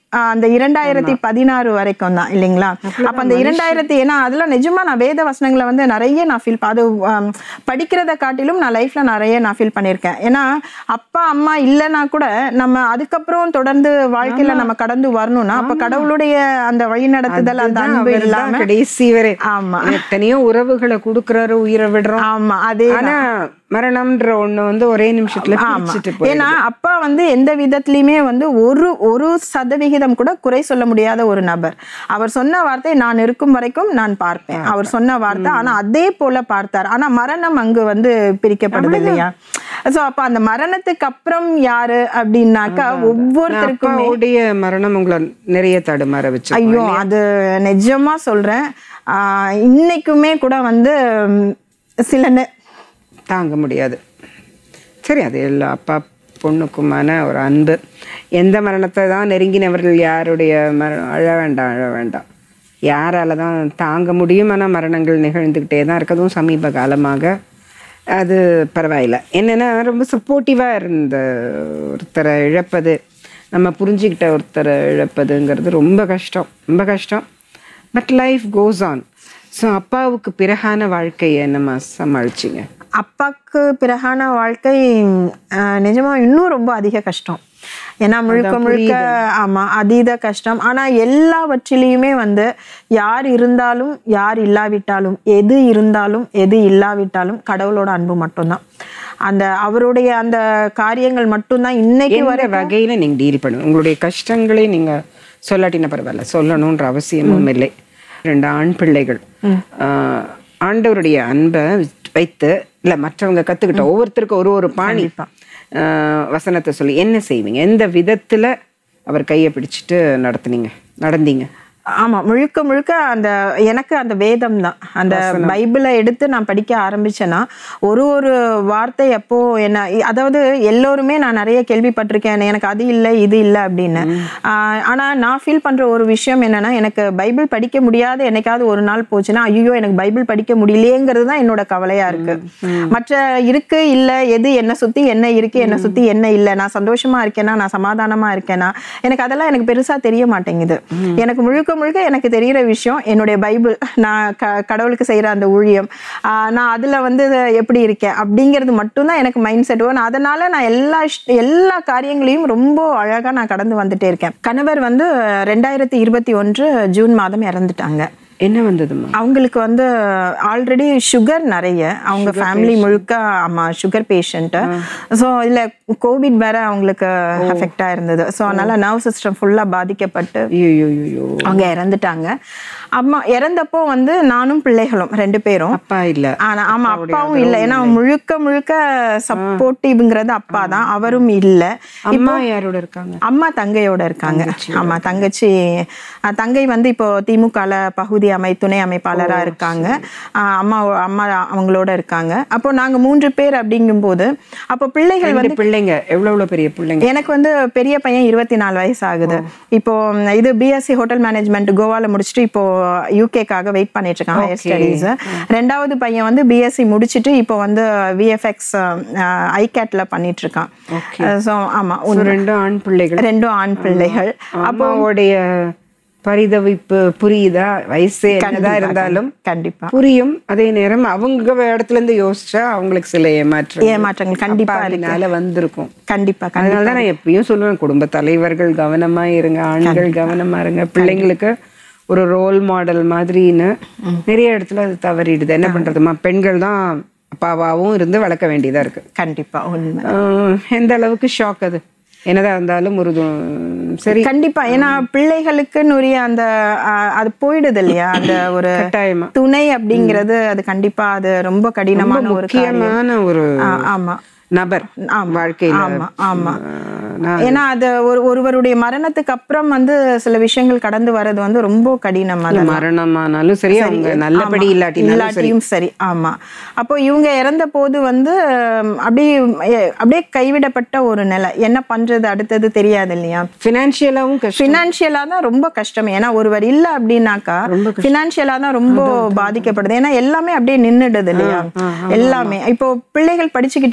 ஆஹ் அந்த இரண்டாயிரத்தி பதினாறு வரைக்கும் தான் இல்லைங்களா அப்ப அந்த இரண்டாயிரத்தி ஏன்னா அதெல்லாம் நிஜமா நான் வேத வசனங்களை வந்து நிறைய நான் ஃபீல் அது ஆம், படிக்கிறத காட்டிலும் நான் லைஃப்ல நிறைய நான் ஃபீல் பண்ணியிருக்கேன் ஏன்னா அப்பா அம்மா இல்லைன்னா கூட நம்ம அதுக்கப்புறம் தொடர்ந்து வாழ்க்கையில நம்ம கடந்து வரணும்னா அப்ப கடவுளுடைய அந்த வழிநடத்துதல் அந்த அதுதான் அன்பு அவர்தான் இல்லாம கடைசி வரை ஆமா எத்தனையோ உறவுகளை கொடுக்கறாரு உயிரை விடுறோம் ஆமா அதே ஆனா மரணம்ன்ற ஒண்ணு வந்து ஒரே நிமிஷத்துல பிரிச்சுட்டு போய் ஏன்னா அப்பா வந்து எந்த விதத்திலயுமே வந்து ஒரு ஒரு சதவிகிதம் கூட குறை சொல்ல முடியாத ஒரு நபர் அவர் சொன்ன வார்த்தை நான் இருக்கும் வரைக்கும் நான் பார்ப்பேன் அவர் சொன்ன வார்த்தை ஆனா அதே போல பார்த்தார் ஆனா மரணம் அங்கு வந்து பிரிக்கப்படுது இல்லையா சோ அப்ப அந்த மரணத்துக்கு அப்புறம் யாரு அப்படின்னாக்கா ஒவ்வொருத்தருக்குமே அப்பாவுடைய மரணம் உங்களை நிறைய தடுமாற வச்சு ஐயோ அது நிஜமா சொல்றேன் ஆஹ் இன்னைக்குமே கூட வந்து ம், சில நே- தாங்க முடியாது சரி அது எல்லா அப்பா பொண்ணுக்குமான ஒரு அன்பு எந்த மரணத்தை தான் நெருங்கினவர்கள் யாருடைய மரணம் அழ வேண்டாம் அழ வேண்டாம் யாரால தான் தாங்க முடியும் ஆனால் மரணங்கள் நிகழ்ந்துக்கிட்டே தான் இருக்கதும் சமீப காலமாக அது பரவாயில்ல என்னென்னா ரொம்ப சப்போர்ட்டிவாக இருந்த ஒருத்தரை இழப்பது நம்ம புரிஞ்சுக்கிட்ட ஒருத்தரை இழப்பதுங்கிறது ரொம்ப கஷ்டம் ரொம்ப கஷ்டம் but life goes on so அப்பாவுக்கு பிறகான வாழ்க்கையை நம்ம சமாளிச்சிங்க அப்பாக்கு பிறகான வாழ்க்கை அஹ், நிஜமா இன்னும் ரொம்ப அதிக கஷ்டம் ஏன்னா முழுக்க முழுக்க ஆமா அதீத கஷ்டம் ஆனா எல்லாவற்றிலையுமே வந்து யார் இருந்தாலும் யார் இல்லாவிட்டாலும் எது இருந்தாலும் எது இல்லாவிட்டாலும் கடவுளோட அன்பு மட்டும்தான் அந்த அவருடைய அந்த காரியங்கள் மட்டும்தான் இன்னைக்கு எந்த வகையில நீங்க டீல் பண்ணுங்க உங்களுடைய கஷ்டங்களை நீங்க சொல்லாட்டின பரவாயில்ல சொல்லணுன்ற அவசியமும் இல்லை ரெண்டு ஆண் பிள்ளைகள் ஆஹ், ஆண்டவருடைய அன்பை வைத்து இல்ல மற்றவங்க கத்துக்கிட்ட ஒவ்வொருத்தருக்கும் ஒரு ஒரு பாணி ஆஹ், வசனத்தை சொல்லி என்ன செய்வீங்க எந்த விதத்துல அவர் கையை பிடிச்சிட்டு நடத்துனீங்க நடந்தீங்க ஆமா முழுக்க முழுக்க அந்த எனக்கு அந்த வேதம் தான் அந்த பைபிளை எடுத்து நான் படிக்க ஆரம்பிச்சேன்னா ஒரு ஒரு வார்த்தை எப்போ என்ன அதாவது எல்லோருமே நான் நிறைய கேள்விப்பட்டிருக்கேன் எனக்கு அது இல்லை இது இல்லை அப்படின்னு ஆஹ் ஆனா நான் ஃபீல் பண்ற ஒரு விஷயம் என்னன்னா எனக்கு பைபிள் படிக்க முடியாத என்னைக்காவது ஒரு நாள் போச்சுன்னா ஐயோ எனக்கு பைபிள் படிக்க முடியலையேங்கிறது தான் என்னோட கவலையா இருக்கு மற்ற இருக்கு இல்ல எது என்ன சுத்தி என்ன இருக்கு என்ன சுத்தி என்ன இல்லை நான் சந்தோஷமா இருக்கேனா நான் சமாதானமா இருக்கேனா எனக்கு அதெல்லாம் எனக்கு பெருசா தெரிய மாட்டேங்குது எனக்கு முழுக்க முழுக்க எனக்கு தெரிகிற விஷயம் என்னுடைய பைபிள் நான் க கடவுளுக்கு செய்யற அந்த ஊழியம் ஆஹ் நான் அதுல வந்து எப்படி இருக்கேன் அப்படிங்கிறது மட்டும்தான் எனக்கு மைண்ட் செட் வரும் அதனால நான் எல்லா இஷ்- எல்லா காரியங்களையும் ரொம்ப அழகா நான் கடந்து வந்துட்டே இருக்கேன் கணவர் வந்து ரெண்டாயிரத்தி இருபத்தி ஒன்று ஜூன் மாதம் இறந்துட்டாங்க என்ன வந்ததுமா அவங்களுக்கு வந்து ஆல்ரெடி சுகர் நிறைய அவங்க ஃபேமிலி முழுக்க ஆமா சுகர் பேஷண்ட்டு ஸோ இதுல கோவிட் வேற அவங்களுக்கு அஃபெக்ட் ஆயிருந்தது ஸோ அதனால நர்வ் சிஸ்டம் ஃபுல்லா பாதிக்கப்பட்டு ஐயோ ஐயோ அவங்க இறந்துட்டாங்க அம்மா இறந்தப்போ வந்து நானும் பிள்ளைகளும் ரெண்டு பேரும் அப்பா இல்ல ஆனா ஆமா அப்பாவும் இல்ல ஏன்னா முழுக்க முழுக்க சப்போர்ட்டிவ்ங்கிறது அப்பா தான் அவரும் இல்ல அம்மா யாரோட இருக்காங்க அம்மா தங்கையோட இருக்காங்க ஆமா தங்கச்சி அஹ், தங்கை வந்து இப்போ திமுகல பகுதி அமை துணை அமைப்பாளரா இருக்காங்க அஹ், அம்மா அம்மா அவங்களோட இருக்காங்க அப்போ நாங்க மூன்று பேர் அப்படிங்கும்போது அப்போ பிள்ளைகள் வந்து ரெண்டு பிள்ளைங்க எவ்வளவு எவ்வளவு பெரிய பிள்ளைங்க எனக்கு வந்து பெரிய பையன் இருபத்தி நாலு வயசு ஆகுது இப்போ ம், இது பிஎஸ்சி ஹோட்டல் மேனேஜ்மெண்ட் கோவால முடிச்சுட்டு இப்போ யூகேக்காக வெயிட் பண்ணிட்டு இருக்கான் ஹையர் ஸ்டடீஸ் ரெண்டாவது பையன் வந்து பிஎஸ்சி முடிச்சுட்டு இப்போ வந்து விஎஃப்எக்ஸ் ஐகேட்ல பண்ணிட்டு இருக்கான் ஸோ ஆமா So, ரெண்டும் ஆண் பிள்ளைகள் ரெண்டும் ஆண் பிள்ளைகள் அம்மாவோடைய பரிதவிப்பு புரியுதா வயசு என்னதான் இருந்தாலும் கண்டிப்பா புரியும் அதே நேரம் அவங்க இடத்துல இருந்து யோசிச்சா அவங்களுக்கு சில ஏமாற்றம் ஏமாற்றங்கள் கண்டிப்பா அப்பாவினால வந்திருக்கும் கண்டிப்பா கண்டிப்பா அதனால தான் நான் எப்பயும் சொல்லுவேன் குடும்ப தலைவர்கள் கவனமா இருங்க ஆண்கள் கவனமா இருங்க பிள்ளைங்களுக்கு ஒரு ரோல் மாடல் மாதிரின்னு நிறைய இடத்துல அது தவறிடுது என்ன பண்றதுமா பெண்கள் தான் அப்பாவாவும் இருந்து வளர்க்க வேண்டியதா இருக்கு கண்டிப்பா உண்மை ஆஹ் எந்த அளவுக்கு ஷாக் அது என்னதான் இருந்தாலும் ஒரு து- சரி கண்டிப்பா ஏன்னா பிள்ளைகளுக்குன்னு உரிய அந்த அஹ், அது போயிடுது இல்லையா அந்த ஒரு கட்டாயமா துணை அப்படிங்கிறது அது கண்டிப்பா அது ரொம்ப கடினமான ஒரு காரியம் முக்கியமான ஒரு ஆ, ஆமா நபர் ஆமா. வாழ்க்கையில ஆமா ஆமா ஆஹ் நான் ஏன்னா அது ஒரு ஒருவருடைய மரணத்துக்கு அப்புறம் வந்து சில விஷயங்கள் கடந்து வர்றது வந்து ரொம்ப கடினம் அது மரணமானாலும் சரி அவங்க நல்லபடி ஆமா. இல்லாட்டினாலும் சரி இல்லாட்டியும் சரி ஆமா அப்போ இவங்க இறந்த போது வந்து ஹம், அப்படியே எ- அப்படியே கைவிடப்பட்ட ஒரு நிலை என்ன பண்றது அடுத்தது தெரியாது இல்லையா பினான்சியலாவும் கஷ்டம் பினான்சியலா தான் ரொம்ப கஷ்டம் ஏன்னா ஒருவர் இல்ல அப்படின்னாக்கா பினான்சியலா தான் ரொம்ப பாதிக்கப்படுது ஏன்னா எல்லாமே அப்படியே நின்னுடுது இல்லையா எல்லாமே இப்போ பிள்ளைகள் படிச்சுக்கிட்டு இருக்காங்க இப்போ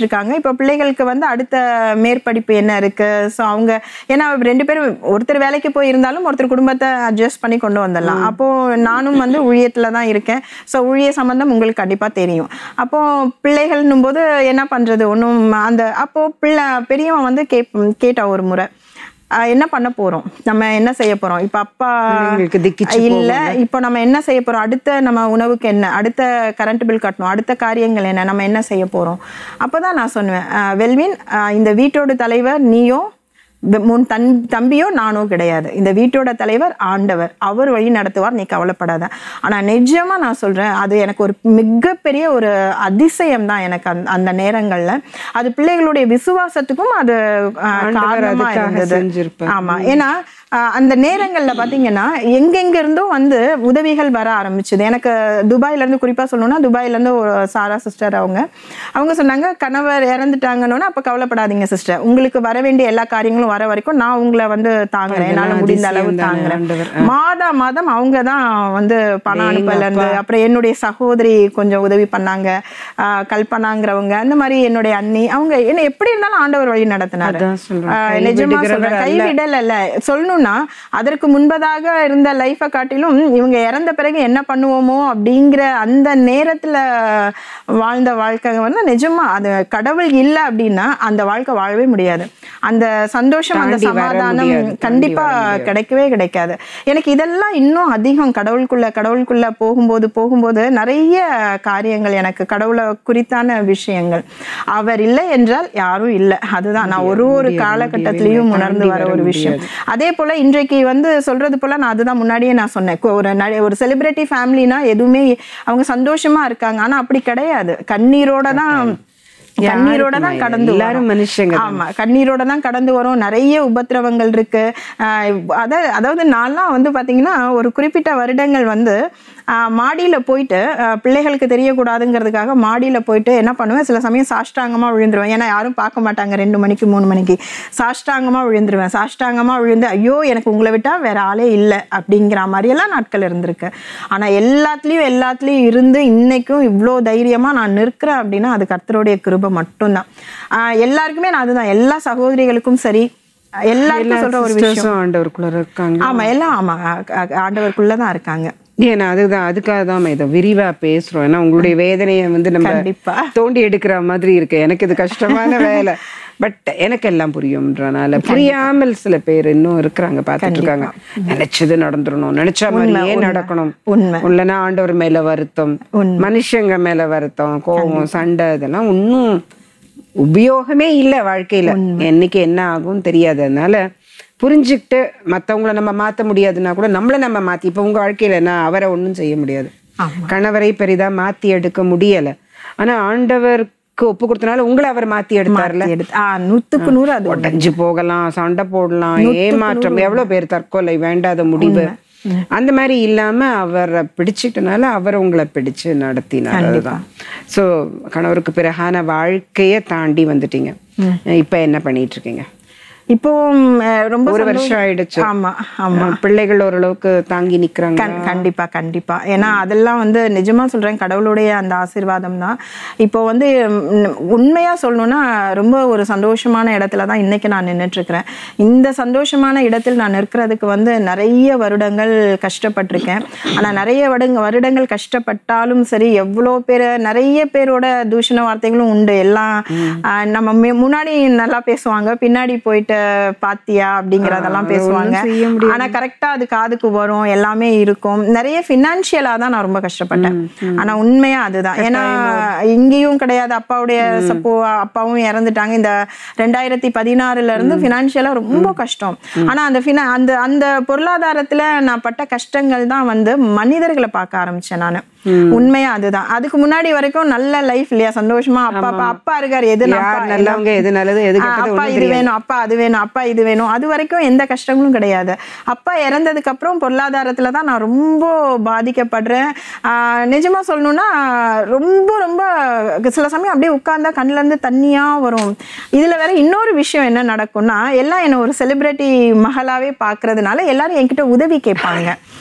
இப்போ பிள்ளைகளுக்கு வந்து அடுத்த மேற்படிப்பு என்ன இருக்கு ஸோ அவங்க ஏன்னா ரெண்டு பேரும் ஒருத்தர் வேலைக்கு போய் இருந்தாலும் ஒருத்தர் குடும்பத்தை அட்ஜஸ்ட் பண்ணி கொண்டு வந்துடலாம் அப்போ நானும் வந்து ஊழியத்துல தான் இருக்கேன் ஸோ ஊழிய சம்பந்தம் உங்களுக்கு கண்டிப்பா தெரியும் அப்போ பிள்ளைகள்னும் போது என்ன பண்றது ஒன்றும் அந்த அப்போ பிள்ளை பெரியவன் வந்து கேப் கேட்டா ஒரு முறை ஆஹ் என்ன பண்ண போறோம் நம்ம என்ன செய்ய போறோம் இப்ப அப்பா பிள்ளைங்களுக்கு திக்கிச்சு இல்ல இப்போ நம்ம என்ன செய்ய போறோம் அடுத்த நம்ம உணவுக்கு என்ன அடுத்த கரண்ட் பில் கட்டணும் அடுத்த காரியங்கள் என்ன நம்ம என்ன செய்ய போறோம் அப்பதான் நான் சொன்னேன் ஆஹ் வெல்வின் ஆஹ் இந்த வீட்டோட தலைவர் நீயோ வெ- முன் தன் தம்பியோ நானோ கிடையாது இந்த வீட்டோட தலைவர் ஆண்டவர் அவர் வழி நடத்துவார் நீ கவலைப்படாத ஆனா நிஜமா நான் சொல்றேன் அது எனக்கு ஒரு மிகப்பெரிய ஒரு அதிசயம் தான் எனக்கு அந்த அந்த நேரங்கள்ல அது பிள்ளைகளுடைய விசுவாசத்துக்கும் அது ஆஹ், ஆண்டவர் காரணமா அதுக்காக இருந்தது செஞ்சிருப்பார். ஆமா ஏன்னா ஆஹ், அந்த நேரங்கள்ல பாத்தீங்கன்னா எங்கெங்க இருந்தோ வந்து உதவிகள் வர ஆரம்பிச்சது எனக்கு துபாயில இருந்து குறிப்பா சொல்லணும்னா துபாயில இருந்து ஒரு சாரா சிஸ்டர் அவங்க அவங்க சொன்னாங்க கணவர் இறந்துட்டாங்கன்னு அப்ப கவலைப்படாதீங்க சிஸ்டர் உங்களுக்கு வர வேண்டிய எல்லா காரியங்களும் வர வரைக்கும் நான் உங்களை வந்து தாங்குறேன் என்னால அதெல்லாம் முடிந்த அளவு அதிசயம் தானே, தாங்குறேன் ஆண்டவர். மாதா மாதம் அவங்க தான் வந்து பணம் அனுப்பல இருந்து அப்புறம் என்னுடைய சகோதரி கொஞ்சம் உதவி பண்ணாங்க ஆஹ், கல்பனாங்கிறவங்க அந்த மாதிரி என்னுடைய அண்ணி அவங்க என்ன எப்படி இருந்தாலும் ஆண்டவர் வழி நடத்தினாரு அதான் சொல்றேன். ஆஹ், நிஜமா கைவிடுகிறவர் சொல்றேன் அல்ல. கைவிடல் அல்ல சொல்லணும்னா அதற்கு முன்பதாக இருந்த லைஃபை காட்டிலும் இவங்க இறந்த பிறகு என்ன பண்ணுவோமோ அப்படிங்கிற அந்த நேரத்துல வாழ்ந்த வாழ்க்கை வந்து நிஜமா அது கடவுள் இல்லை அப்படின்னா அந்த வாழ்க்கை வாழவே முடியாது அந்த சந்தோஷம் அந்த தாண்டி வர சமாதானம் முடியாது, தாண்டி கண்டிப்பா வர முடியாது. கிடைக்கவே கிடைக்காது எனக்கு இதெல்லாம் இன்னும் அதிகம் கடவுளுக்குள்ள கடவுளுக்குள்ள போகும்போது போகும்போது நிறைய காரியங்கள் எனக்கு கடவுளை குறித்தான விஷயங்கள் அவர் இல்லை என்றால் யாரும் இல்லை அதுதான் நான் ஒரு ஒரு முடியாது, காலகட்டத்திலையும் முடியாது. உணர்ந்து தாண்டி வர வர ஒரு விஷயம் அதே போல இன்றைக்கு வந்து சொல்றது போல நான் அதுதான் முன்னாடியே நான் சொன்னேன் கு- ஒரு நடி- ஒரு செலிபிரிட்டி ஃபேமிலினா எதுவுமே அவங்க சந்தோஷமா இருக்காங்க ஆனா அப்படி கிடையாது கண்ணீரோட தான் கண்ணீரோட தான் யாருக்குமா கடந்து இல்லை? எல்லாரும் வரோம். மனுஷங்க தான். ஆமா கண்ணீரோட தான் கடந்து வரும் நிறைய உபத்திரவங்கள் இருக்கு ஆஹ் அத அதாவது நான்லாம் வந்து பாத்தீங்கன்னா ஒரு குறிப்பிட்ட வருடங்கள் வந்து ஆஹ் மாடியில போயிட்டு ஆஹ் பிள்ளைகளுக்கு தெரியக்கூடாதுங்கிறதுக்காக மாடியில போயிட்டு என்ன பண்ணுவேன் சில சமயம் சாஷ்டாங்கமா விழுந்துருவேன் ஏன்னா யாரும் பார்க்க மாட்டாங்க ரெண்டு மணிக்கு மூணு மணிக்கு சாஷ்டாங்கமா விழுந்துருவேன் சாஷ்டாங்கமா விழுந்து ஐயோ எனக்கு உங்களை விட்டா வேற ஆளே இல்லை அப்படிங்கிற மாதிரியெல்லாம் நாட்கள் இருந்திருக்கு ஆனா எல்லாத்துலயும் எல்லாத்துலயும் இருந்து இன்னைக்கும் இவ்வளோ தைரியமா நான் நிற்கிறேன் அப்படின்னா அது கர்த்தருடைய கிருபை மட்டும்தான் ஆஹ் எல்லாருக்குமே நான் அதுதான் எல்லா சகோதரிகளுக்கும் சரி எல்லாருக்கும் சொல்ற ஒரு விஷயம் சிஸ்டர்ஸும் ஆண்டவருக்குள்ள இருக்காங்க ஆமா எல்லாம் ஆமா ஆ- ஆ- ஆண்டவருக்குள்ளதான் இருக்காங்க ஏன்னா அதுதான் அதுக்காக தான் இதை விரிவா பேசுறோம் ஏன்னா உங்களுடைய வேதனையை வந்து நம்ம கண்டிப்பா. தோண்டி எடுக்கிற மாதிரி இருக்கு எனக்கு இது கஷ்டமான வேலை பட் எனக்கு எல்லாம் புரியும்ன்றனால புரியாமல் சில பேர் இன்னும் இருக்கிறாங்க பார்த்துட்டு இருக்காங்க நினைச்சது நடந்துடணும் நினைச்ச மாதிரியே நடக்கணும் உண்மை. இல்லைன்னா ஆண்டவர் மேல வருத்தம் மனுஷங்க மேல வருத்தம் கோபம் சண்டை இதெல்லாம் ஒன்றும் உபயோகமே இல்லை வாழ்க்கையில என்னைக்கு என்ன ஆகும் தெரியாது அதனால புரிஞ்சுக்கிட்டு மத்தவங்கள நம்ம மாத்த முடியாதுன்னா கூட நம்மள நம்ம மாத்தி இப்ப உங்க வாழ்க்கையில என்ன அவரை ஒண்ணும் செய்ய முடியாது கணவரை பெரிதா மாத்தி எடுக்க முடியல ஆனா ஆண்டவருக்கு ஒப்பு கொடுத்தனால உங்களை அவர் மாத்தி எடுத்தார்ல எடுத்து ஆ நூத்துக்கு நூறு அது உடஞ்சு போகலாம் சண்டை போடலாம் ஏமாற்றம் எவ்வளவு பேர் தற்கொலை வேண்டாத முடிவு அந்த மாதிரி இல்லாம அவரை பிடிச்சிட்டனால அவர் உங்களை பிடிச்சு நடத்தினார் அதுதான் சோ கணவருக்கு பிறகான வாழ்க்கைய தாண்டி வந்துட்டீங்க இப்ப என்ன பண்ணிட்டு இருக்கீங்க இப்போ ம், அஹ், ரொம்ப ஒரு சந்தோஷம். வருஷம் ஆயிடுச்சு ஆமா ஆமா பிள்ளைகள் ஓரளவுக்கு தாங்கி நிக்கிறாங்க கண்- கண்டிப்பா கண்டிப்பா ஏன்னா அதெல்லாம் வந்து நிஜமா சொல்றேன் கடவுளுடைய அந்த ஆசீர்வாதம் தான் இப்போ வந்து ம், உண்மையா சொல்லணும்னா ரொம்ப ஒரு சந்தோஷமான இடத்துல தான் இன்னைக்கு நான் நின்னுட்டு இருக்கிறேன் இந்த சந்தோஷமான இடத்தில் நான் நிற்கிறதுக்கு வந்து நிறைய வருடங்கள் கஷ்டப்பட்டிருக்கேன் ஆனா நிறைய வருடங்க வருடங்கள் கஷ்டப்பட்டாலும் சரி எவ்வளோ பேர் நிறைய பேரோட தூஷண வார்த்தைகளும் உண்டு எல்லாம் ஆஹ், நம்ம மி- முன்னாடி நல்லா பேசுவாங்க பின்னாடி போயிட்டு பாத்தியா அப்படிங்கறதெல்லாம் பேசுவாங்க செய்ய ஆனா கரெக்டா அது காதுக்கு வரும் எல்லாமே இருக்கும் நிறைய பினான்சியலா தான் நான் ரொம்ப கஷ்டப்பட்டேன் ஆனா உண்மையா அதுதான் ஏன்னா இங்கேயும் கிடையாது அப்பாவுடைய சப்போ அப்பாவும் இறந்துட்டாங்க இந்த ரெண்டாயிரத்தி பதினாறுல இருந்து பினான்சியலா ரொம்ப கஷ்டம் ஆனா அந்த finan- அந்த அந்த பொருளாதாரத்துல நான் பட்ட கஷ்டங்கள் தான் வந்து மனிதர்களை பார்க்க ஆரம்பிச்சேன் நான் உண்மையா அதுதான் அதுக்கு முன்னாடி வரைக்கும் நல்ல லைஃப் இல்லையா சந்தோஷமா அப்பா அப்பா அப்பா இருக்காரு எது நான் யார் அப்பா- நல்லவங்க எது நல்லது எது ஆ, கெட்டது அப்பா இது வேணும் அப்பா அது வேணும் அப்பா இது வேணும் அது வரைக்கும் எந்த கஷ்டங்களும் கிடையாது அப்பா இறந்ததுக்கு அப்புறம் பொருளாதாரத்துல தான் நான் ரொம்ப பாதிக்கப்படுறேன் ஆ, நிஜமா சொல்லணும்னா ரொம்ப ரொம்ப சில சமயம் அப்படியே உட்கார்ந்தா கண்ணுல இருந்து தண்ணியா வரும் இதுல வேற இன்னொரு விஷயம் என்ன நடக்கும்னா எல்லாம் என்ன ஒரு செலிபிரிட்டி மகளாவே பாக்குறதுனால எல்லாரும் என்கிட்ட உதவி கேட்பாங்க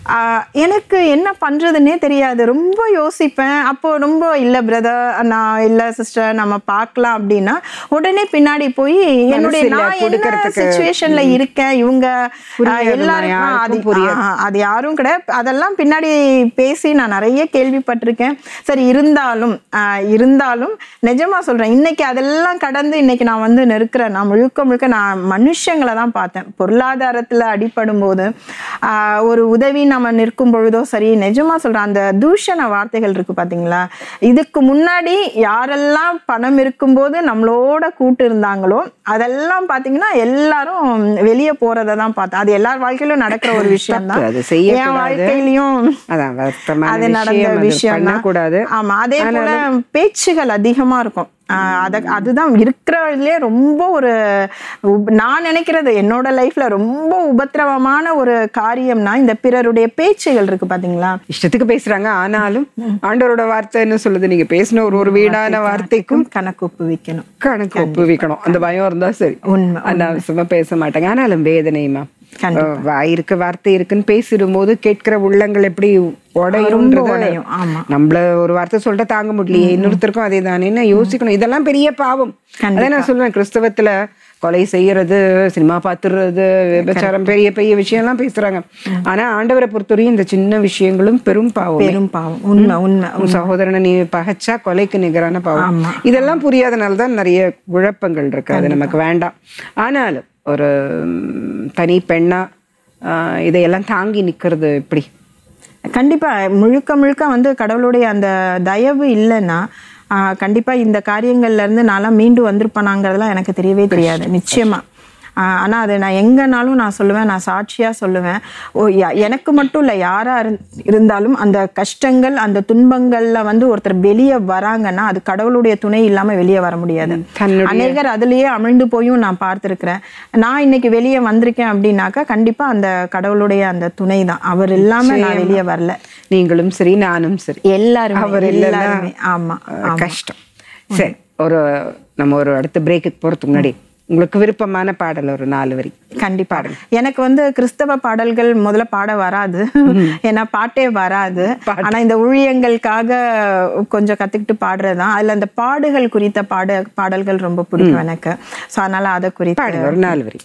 ஆஹ் எனக்கு என்ன பண்றதுன்னே தெரியாது ரொம்ப யோசிப்பேன் அப்போ ரொம்ப இல்ல பிரதர் நான் இல்ல சிஸ்டர் நம்ம பார்க்கலாம் அப்படின்னா உடனே பின்னாடி போய் என்னுடைய இல்ல, நான் என்ன கொடுக்கறதுக்கு. சுச்சுவேஷன்ல இருக்கேன் இவங்க ஆஹ், புரியாதும்மா, எல்லாரும் ஆஹ், அது யாருக்கும் புரியாது. ஆஹ், அது யாரும் கிடையாது அதெல்லாம் பின்னாடி பேசி நான் நிறைய கேள்விப்பட்டிருக்கேன் சரி இருந்தாலும் ஆஹ், இருந்தாலும் நிஜமா சொல்றேன் இன்னைக்கு அதெல்லாம் கடந்து இன்னைக்கு நான் வந்து நிற்கிறேன் நான் முழுக்க முழுக்க நான் மனுஷங்களை தான் பார்த்தேன் பொருளாதாரத்துல அடிபடும் போது ஆஹ், ஒரு உதவி நம்ம நிற்கும் பொழுதோ சரி நிஜமா சொல்றேன் அந்த தூஷண வார்த்தைகள் இருக்கு பாத்தீங்களா இதுக்கு முன்னாடி யாரெல்லாம் பணம் இருக்கும்போது நம்மளோட கூட்டு இருந்தாங்களோ அதெல்லாம் பாத்தீங்கன்னா எல்லாரும் வெளியே போறதை தான் பார்த்தேன் அது எல்லார் வாழ்க்கையிலும் நடக்கிற ஒரு விஷயம் தான் தப்பு, அது செய்யக்கூடாது. என் வாழ்க்கையிலயும் அதான் வருத்தமான அது நடந்த விஷயம் அது விஷயம் பண்ணக்கூடாது ஆமா அதே போல பேச்சுகள் அதிகமா இருக்கும் ஆஹ் அத அதுதான் இருக்கிறதுலே ரொம்ப ஒரு உப்- நான் நினைக்கிறது என்னோட லைஃப்ல ரொம்ப உபத்திரவமான ஒரு காரியம்னா இந்த பிறருடைய பேச்சுகள் இருக்கு பாத்தீங்களா இஷ்டத்துக்கு பேசுறாங்க ஆனாலும் ஆண்டவரோட வார்த்தை என்ன சொல்லுது நீங்க பேசின ஒரு ஒரு வீடான வார்த்தைக்கும் கணக்கு ஒப்புவிக்கணும் கணக்கு ஒப்புவிக்கணும் அந்த பயம் இருந்தா சரி உண்மை, அனாவசியமா பேச மாட்டாங்க ஆனாலும் வேதனையுமா கண்டிப்பா. வாயிருக்கு வார்த்தை இருக்குன்னு பேசிடும் போது கேட்கிற உள்ளங்கள் எப்படி உடையும்ன்றது உடையும், ஆமா. நம்மள ஒரு வார்த்தை சொல்லிட்டு தாங்க முடியலையே இன்னொருத்தருக்கும் அதே தானே யோசிக்கணும் இதெல்லாம் பெரிய பாவம் அதான் நான் சொல்லுவேன் கிறிஸ்தவத்துல கொலை செய்யறது சினிமா பாத்துறது விபச்சாரம் பெரிய பெரிய விஷயம்லாம் பேசுறாங்க ஆனா ஆண்டவரை பொறுத்தவரையும் இந்த சின்ன விஷயங்களும் பெரும் பாவம் பெரும் பாவம் உண்மை உண்மை உன் சகோதரனை நீ பகைச்சா கொலைக்கு நிகரான பாவம் இதெல்லாம் புரியாதனால தான் நிறைய குழப்பங்கள் இருக்கு அது நமக்கு வேண்டாம் ஆனாலும் ஒரு ம், தனி பெண்ணா ஆஹ், இதையெல்லாம் தாங்கி நிக்கிறது எப்படி கண்டிப்பா முழுக்க முழுக்க வந்து கடவுளுடைய அந்த தயவு இல்லைன்னா ஆஹ், கண்டிப்பா இந்த காரியங்கள்ல இருந்து நான்லாம் மீண்டு வந்திருப்பேனாங்கிறதுலாம் எனக்கு தெரியவே தெரியாது நிச்சயமா ஆஹ், ஆனா அது நான் எங்கனாலும் நான் சொல்லுவேன் நான் சாட்சியா சொல்லுவேன் ஓ யா- எனக்கு மட்டும் இல்ல யாரா இருந்- இருந்தாலும் அந்த கஷ்டங்கள் அந்த துன்பங்கள்ல வந்து ஒருத்தர் வெளியே வராங்கன்னா அது கடவுளுடைய துணை இல்லாம வெளியே வர முடியாது தன்னுடைய- அநேகர் அதுலயே அமிழ்ந்து போயும் நான் பார்த்திருக்கிறேன் நான் இன்னைக்கு வெளியே வந்திருக்கேன் அப்படின்னாக்கா கண்டிப்பா அந்த கடவுளுடைய அந்த துணை தான் அவர் இல்லாம நான் வெளியே வரல நீங்களும் சரி நானும் சரி எல்லாருமே அவர் இல்லைன்னா எல்லாருமே ஆமா ஆஹ், கஷ்டம் சரி ஒரு நம்ம ஒரு அடுத்த பிரேக்குக்கு போறதுக்கு முன்னாடி உங்களுக்கு விருப்பமான பாடல் ஒரு நாலு வரி கண்டிப்பா எனக்கு வந்து கிறிஸ்தவ பாடல்கள் முதல்ல பாட வராது ஏன்னா பாட்டே வராது ஆனா இந்த ஊழியங்களுக்காக கொஞ்சம் கத்துக்கிட்டு பாடுறதுதான் அதுல அந்த பாடுகள் குறித்த பாட பாடல்கள் ரொம்ப பிடிக்கும் எனக்கு சோ அதனால அதை குறித்து பாடுங்க ஒரு நாலு வரி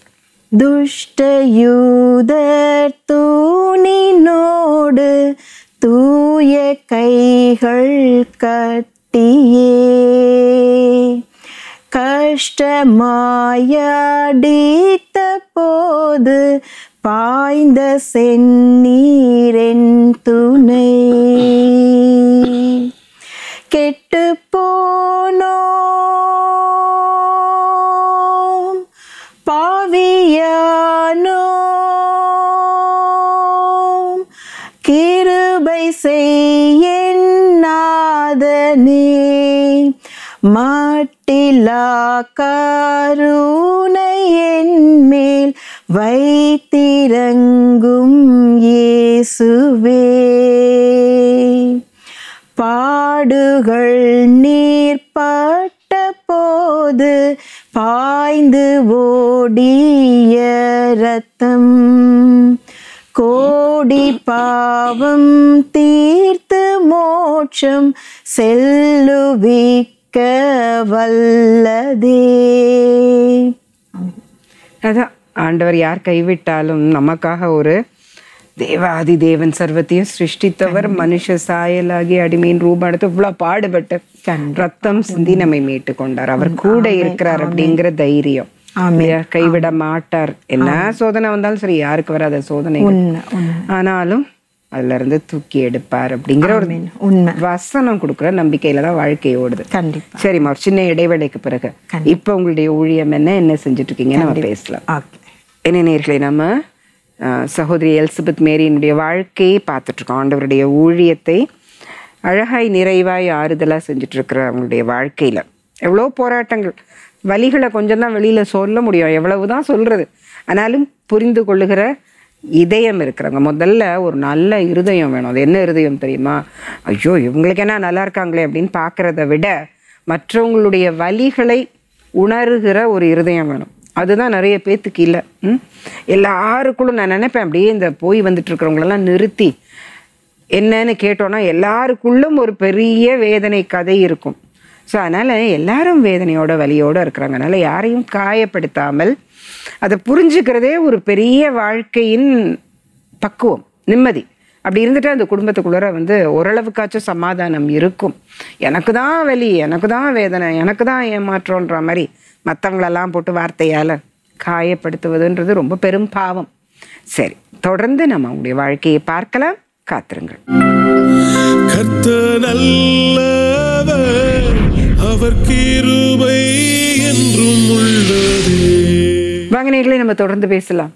துஷ்ட யூதர் தூணினோடு தூய கைகள் கட்டியே கஷ்டமாயடித்த போது பாய்ந்த செந்நீரென் துணை கெட்டு போனோம் பாவியானோம் கிருபை செய்யநாதனே மாட்டிலா கருணை என் மேல் வைத்திரங்கும் இயேசுவே பாடுகள் நீர்பட்ட போது பாய்ந்து ஓடிய ரத்தம் கோடி பாவம் தீர்த்து மோட்சம் செல்லுவிக்க வல்லதே அதான் ஆண்டவர் யார் கைவிட்டாலும் நமக்காக ஒரு தேவாதி தேவன் சர்வத்தையும் சிருஷ்டித்தவர் மனுஷ சாயலாகி அடிமையின் ரூபம் எடுத்து இவ்வளவு பாடுபட்டு ரத்தம் சிந்தி நம்மை மீட்டு கொண்டார் அவர் கூட இருக்கிறார் அப்படிங்கிற தைரியம் இல்லையா? கைவிட மாட்டார் என்ன சோதனை வந்தாலும் சரி யாருக்கு வராத சோதனை உண்மை உண்மை ஆனாலும் அதுல இருந்து தூக்கி எடுப்பார் அப்படிங்கிற ஒரு உண்மை வசனம் கொடுக்குற நம்பிக்கையில தான் வாழ்க்கை ஓடுது கண்டிப்பா சரிம்மா ஒரு சின்ன இடைவேளைக்கு பிறகு இப்ப உங்களுடைய ஊழியம் என்ன என்ன செஞ்சுட்டு இருக்கீங்க நம்ம பேசலாம் ஓகே என்ன நேர்களை நம்ம அஹ், சகோதரி எலிசபெத் மேரியினுடைய வாழ்க்கையை பார்த்துட்டு இருக்கோம் ஆண்டவருடைய ஊழியத்தை அழகாய் நிறைவாய் ஆறுதலா செஞ்சுட்டு இருக்கிற அவங்களுடைய வாழ்க்கையில எவ்வளோ போராட்டங்கள் வலிகளை கொஞ்சம் தான் வெளியில சொல்ல முடியும் எவ்வளவுதான் சொல்றது ஆனாலும் புரிந்து கொள்ளுகிற இதயம் இருக்கிறவங்க முதல்ல ஒரு நல்ல இருதயம் வேணும் அது என்ன இருதயம் தெரியுமா ஐயோ இவங்களுக்கு என்ன நல்லா இருக்காங்களே அப்படின்னு பார்க்கறத விட மற்றவங்களுடைய வலிகளை உணர்கிற ஒரு இருதயம் வேணும் அதுதான் நிறைய பேத்துக்கு இல்லை ம் எல்லாருக்குள்ளும் நான் நினைப்பேன் அப்படியே இந்த போய் வந்துட்டு இருக்கிறவங்களெல்லாம் நிறுத்தி என்னன்னு கேட்டோன்னா எல்லாருக்குள்ளும் ஒரு பெரிய வேதனை கதை இருக்கும் ஸோ அதனால் எல்லாரும் வேதனையோட வலியோட இருக்கிறாங்க அதனால் யாரையும் காயப்படுத்தாமல் அதை புரிஞ்சுக்கிறதே ஒரு பெரிய வாழ்க்கையின் பக்குவம் நிம்மதி அப்படி இருந்துட்டு அந்த குடும்பத்துக்குள்ளார வந்து ஓரளவுக்காச்சும் சமாதானம் இருக்கும் எனக்கு தான் வலி எனக்கு தான் வேதனை எனக்கு தான் ஏமாற்றம்ன்ற மாதிரி மற்றவங்களெல்லாம் போட்டு வார்த்தையால் காயப்படுத்துவதுன்றது ரொம்ப பெரும் பாவம் சரி தொடர்ந்து நம்ம அவங்களுடைய வாழ்க்கையை பார்க்கலாம் காத்திருங்கள் கர்த்த நல்லவர் அவர் கிருபை என்றும் உள்ளதே வாங்க நேர்களே நம்ம தொடர்ந்து பேசலாம்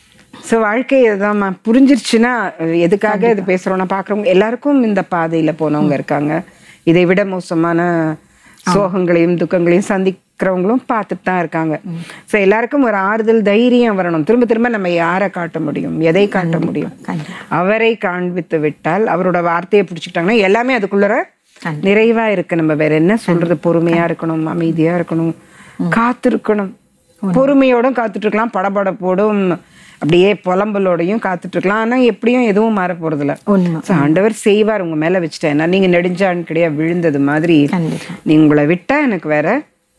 ஸோ வாழ்க்கை இதுதான்மா புரிஞ்சிருச்சுன்னா அஹ், எதுக்காக இது பேசுகிறோன்னா பார்க்குறவங்க எல்லாருக்கும் இந்த பாதையில் போனவங்க இருக்காங்க இதை விட மோசமான சோகங்களையும் துக்கங்களையும் சந்திக்கிறவங்களும் பார்த்துட்டு தான் இருக்காங்க ஸோ எல்லாருக்கும் ஒரு ஆறுதல் தைரியம் வரணும் திரும்ப திரும்ப நம்ம யாரை காட்ட முடியும் எதை காட்ட முடியும் அவரை காண்பித்து விட்டால் அவரோட வார்த்தையை பிடிச்சிக்கிட்டாங்கன்னா எல்லாமே அதுக்குள்ளற நிறைவா இருக்கு நம்ம வேற என்ன சொல்றது பொறுமையா இருக்கணும் அமைதியா இருக்கணும் காத்திருக்கணும் பொறுமையோடும் காத்துட்டு இருக்கலாம் படபடப்போடும் அப்படியே புலம்பலோடையும் காத்துட்டு இருக்கலாம் ஆனா எப்படியும் எதுவும் மாற போறதில்ல உண்மை. So, ஆண்டவர் செய்வார் உங்க மேல வச்சுட்டேன் நான் நீங்க நெடுஞ்சான் கிடையா விழுந்தது மாதிரி கண்டிப்பா. நீ உங்களை விட்டா எனக்கு வேற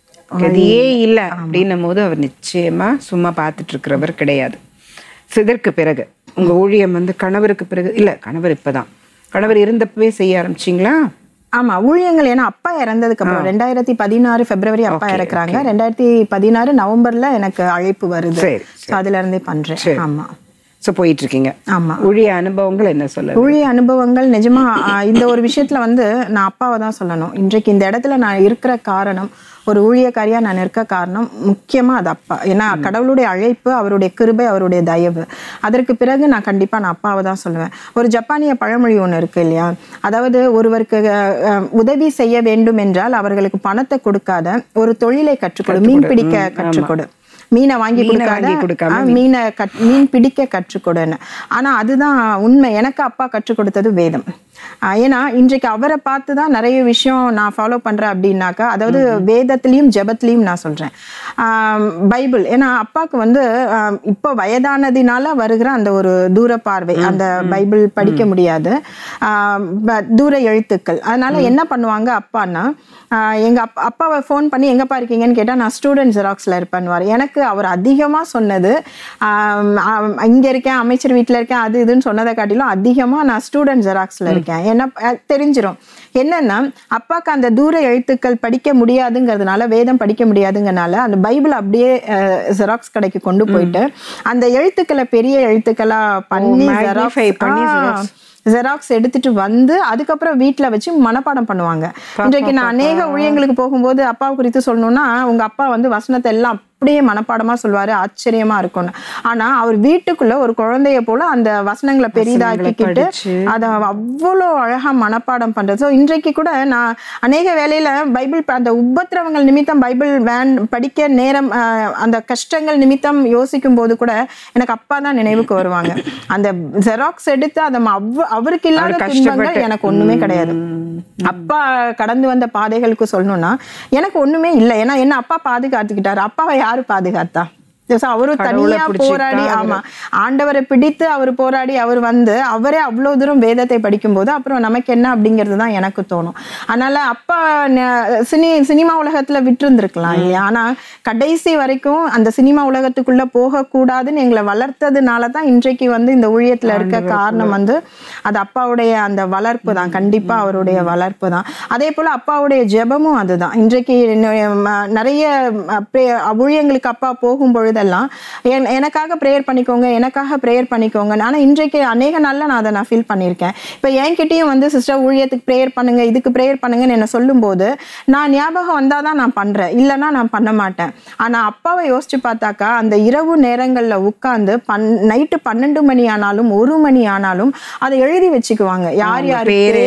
கதியே இல்லை அப்படின்னும் போது அவர் நிச்சயமா சும்மா பார்த்துட்டு இருக்கிறவர் கிடையாது So, இதற்கு பிறகு உங்க ஊழியம் வந்து கணவருக்கு பிறகு இல்ல கணவர் இப்பதான் கணவர் இருந்தப்பவே செய்ய ஆரம்பிச்சிங்களா ஆமா ஊழியங்கள் ஏன்னா அப்பா இறந்ததுக்கு அப்புறம் ரெண்டாயிரத்தி பதினாறு பிப்ரவரி அப்பா இறக்குறாங்க ரெண்டாயிரத்தி பதினாறு நவம்பர்ல எனக்கு அழைப்பு வருது சரி, So, அதுல இருந்தே பண்றேன் ஆமா ஸோ போயிட்டு இருக்கீங்க ஆமா ஊழிய அனுபவங்கள் என்ன சொல்ல ஊழிய அனுபவங்கள் நிஜமா ஆ, இந்த ஒரு விஷயத்துல வந்து நான் அப்பாவை தான் சொல்லணும் இன்றைக்கு இந்த இடத்துல நான் இருக்கிற காரணம் ஒரு ஊழியக்காரியா நான் இருக்க காரணம் முக்கியமா அது அப்பா ஏன்னா கடவுளுடைய அழைப்பு அவருடைய கிருபை அவருடைய தயவு அதற்கு பிறகு நான் கண்டிப்பா நான் அப்பாவை தான் சொல்லுவேன் ஒரு ஜப்பானிய பழமொழி ஒன்று இருக்கு இல்லையா அதாவது ஒருவருக்கு அஹ், அஹ், உதவி செய்ய வேண்டும் என்றால் அவர்களுக்கு பணத்தை கொடுக்காத ஒரு தொழிலை கற்றுக்கொடு மீன் பிடிக்க கற்றுக்கொடு மீனை வாங்கி மீனை கொடுக்காத வாங்கி கொடுக்காம ஆ, மீனை கட் மீன் பிடிக்க கற்றுக்கொடுன்னு ஆனா அதுதான் உண்மை எனக்கு அப்பா கற்றுக் கொடுத்தது வேதம் ஆ, ஏன்னா இன்றைக்கு அவரை பார்த்து தான் நிறைய விஷயம் நான் ஃபாலோ பண்றேன் அப்படின்னாக்கா அதாவது வேதத்திலையும் ஜெபத்திலையும் நான் சொல்றேன் ஆம், பைபிள் ஏன்னா அப்பாவுக்கு வந்து ஆம், இப்போ வயதானதினால வருகிற அந்த ஒரு தூர பார்வை அந்த பைபிள் படிக்க முடியாது ஆம், ப- தூர எழுத்துக்கள் அதனால என்ன பண்ணுவாங்க அப்பான்னா ஆ, எங்க அப்பா அப்பாவை ஃபோன் பண்ணி எங்கப்பா இருக்கீங்கன்னு கேட்டா நான் ஸ்டூடெண்ட் ஜெராக்ஸ்ல இருப்பேன்னுவார் எனக்கு அவர் அதிகமா சொன்னது ஆம், ஆம், இங்க இருக்கேன் அமைச்சர் வீட்ல இருக்கேன் அது இதுன்னு சொன்னதை காட்டிலும் அதிகமா நான் ஸ்டூடெண்ட் ஜெராக்ஸ்ல இருக்கேன் என்ன அஹ், தெரிஞ்சிரும் என்னன்னா அப்பாக்கு அந்த தூர எழுத்துக்கள் படிக்க முடியாதுங்கிறதுனால வேதம் படிக்க முடியாதுங்கிறனால அந்த பைபிள் அப்படியே ஜெராக்ஸ் கடைக்கு கொண்டு போயிட்டு அந்த எழுத்துக்களை பெரிய எழுத்துக்களா பண்ணி magnify பண்ணி ஜெராக்ஸ் ஜெராக்ஸ் எடுத்துட்டு வந்து அதுக்கப்புறம் வீட்ல வச்சு மனப்பாடம் பண்ணுவாங்க இன்றைக்கு நான் அநேக ஊழியங்களுக்கு போகும்போது அப்பா குறித்து சொல்லணும்னா உங்க அப்பா வந்து வசனத்தை எல்லாம் அப்படியே மனப்பாடமா சொல்லுவாரு ஆச்சரியமா இருக்கும்னு ஆனா அவர் வீட்டுக்குள்ள ஒரு குழந்தைய போல அந்த வசனங்களை பெரிதாக்கிக்கிட்டு படிச்சு. அதை அவ்வளோ அழகா மனப்பாடம் பண்றது ஸோ இன்றைக்கு கூட நான் அநேக வேலையில பைபிள் ப- அந்த உபத்திரவங்கள் நிமித்தம் பைபிள் வேன் படிக்க நேரம் ஆஹ், அந்த கஷ்டங்கள் நிமித்தம் யோசிக்கும் போது கூட எனக்கு அப்பா தான் நினைவுக்கு வருவாங்க அந்த ஜெராக்ஸ் எடுத்து அதை ம- அவ் அவருக்கு இல்லாத அவர் துன்பங்கள் கஷ்டப்பட்டு. எனக்கு ஒண்ணுமே கிடையாது அப்பா கடந்து வந்த பாதைகளுக்கு சொல்லணும்னா எனக்கு ஒண்ணுமே இல்லை ஏன்னா என்ன அப்பா பாதுகாத்துக்கிட்டாரு அப்பாவை யாரு பாதுகாத்தா So, அவரு தனியா போராடி ஆமா ஆண்டவரை பிடித்து அவர் போராடி அவர் வந்து அவரே அவ்வளவு தூரம் வேதத்தை படிக்கும்போது அப்புறம் நமக்கு என்ன அப்படிங்கிறது தான் எனக்கு தோணும் அதனால அப்பா ந- சினி சினிமா உலகத்துல விட்டுருந்துருக்கலாம் இல்லையா ஆனா கடைசி வரைக்கும் அந்த சினிமா உலகத்துக்குள்ள போகக்கூடாதுன்னு எங்களை வளர்த்ததுனால தான் இன்றைக்கு வந்து இந்த ஊழியத்துல இருக்க காரணம் வந்து அது அப்பாவுடைய அந்த வளர்ப்பு தான் கண்டிப்பா அவருடைய வளர்ப்பு தான் அதே போல அப்பாவுடைய ஜெபமும் அதுதான் இன்றைக்கு ந- ம- நிறைய ம, pray- ஊழியங்களுக்கு அப்பா போகும் பொழுதெல்லாம் என்- எனக்காக ப்ரேயர் பண்ணிக்கோங்க எனக்காக ப்ரேயர் பண்ணிக்கோங்க ஆனா இன்றைக்கு அநேக நாள்ல நான் அதை நான் ஃபீல் பண்ணியிருக்கேன் இப்போ என்கிட்டயும் வந்து சிஸ்டர் ஊழியத்துக்கு ப்ரேயர் பண்ணுங்க இதுக்கு ப்ரேயர் பண்ணுங்கன்னு என்ன சொல்லும்போது நான் ஞாபகம் வந்தாதான் நான் பண்றேன் இல்லைன்னா நான் பண்ண மாட்டேன் ஆனா அப்பாவை யோசிச்சு பார்த்தாக்கா அந்த இரவு நேரங்கள்ல உட்கார்ந்து பன் நைட்டு பன்னெண்டு மணி ஆனாலும் ஒரு மணி ஆனாலும் அதை எழுதி வச்சுக்குவாங்க யார் அவங்க யார் பேரு பேரு எல்லாம்.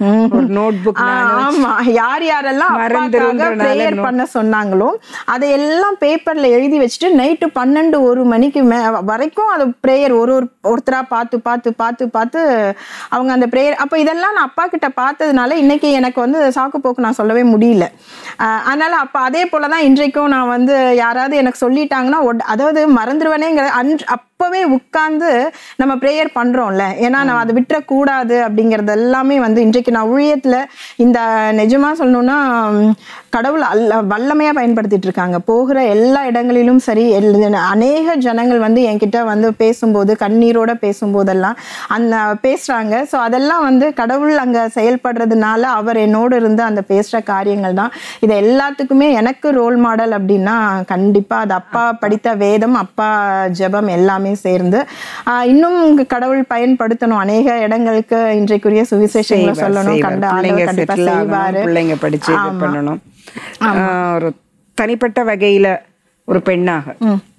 ஒரு நோட் புக் ஆ, ஆமா யார் யாரெல்லாம் அப்பாக்காக மறந்துருன்றனால ப்ரேயர் பண்ண சொன்னாங்களோ அதை எல்லாம் பேப்பர்ல எழுதி வச்சுட்டு நைட்டு பன்னெண்டு ஒரு மணிக்கு மே வரைக்கும் அது ப்ரேயர் ஒரு ஒரு ஒருத்தரா பார்த்து பார்த்து பார்த்து பார்த்து அவங்க அந்த ப்ரேயர் அப்போ இதெல்லாம் நான் அப்பா கிட்ட பார்த்ததுனால இன்னைக்கு எனக்கு வந்து சாக்கு போக்கு நான் சொல்லவே முடியல ஆஹ் அதனால அப்போ அதே போல தான் இன்றைக்கும் நான் வந்து யாராவது எனக்கு சொல்லிட்டாங்கன்னா உட- அதாவது மறந்துடுவேனேங்கிற அன்று அப்பவே உட்கார்ந்து நம்ம ப்ரேயர் பண்றோம்ல ஏன்னா நான் அதை விட்டுறக்கூடாது அப்படிங்கறது எல்லாமே வந்து இன்றைக்கு நான் ஊழியத்துல இந்த நிஜமா சொல்லணும்னா உம், கடவுள் அல்ல வல்லமையா பயன்படுத்திட்டு இருக்காங்க போகிற எல்லா இடங்களிலும் சரி எல்- அநேக ஜனங்கள் வந்து என்கிட்ட வந்து பேசும்போது கண்ணீரோட பேசும்போதெல்லாம் அந்த பேசுறாங்க ஸோ அதெல்லாம் வந்து கடவுள் அங்க செயல்படுறதுனால அவர் என்னோடு இருந்து அந்த பேசுற காரியங்கள் தான் இது எல்லாத்துக்குமே எனக்கு ரோல் மாடல் அப்படின்னா கண்டிப்பா அது அப்பா படித்த வேதம் அப்பா ஜெபம் எல்லாமே சேர்ந்து ஆஹ் இன்னும் கடவுள் பயன்படுத்தணும் அநேக இடங்களுக்கு இன்றைக்குரிய சுவிசேஷங்களை செய்வார், சொல்லணும் செய்வார். கண்ட பிள்ளைங்க ஆண்டவர் கண்டிப்பா settle ஆகணும், செய்வாரு பிள்ளைங்க படிச்சு இது பண்ணணும் ஆஹ் ஒரு தனிப்பட்ட வகையில ஒரு பெண்ணாக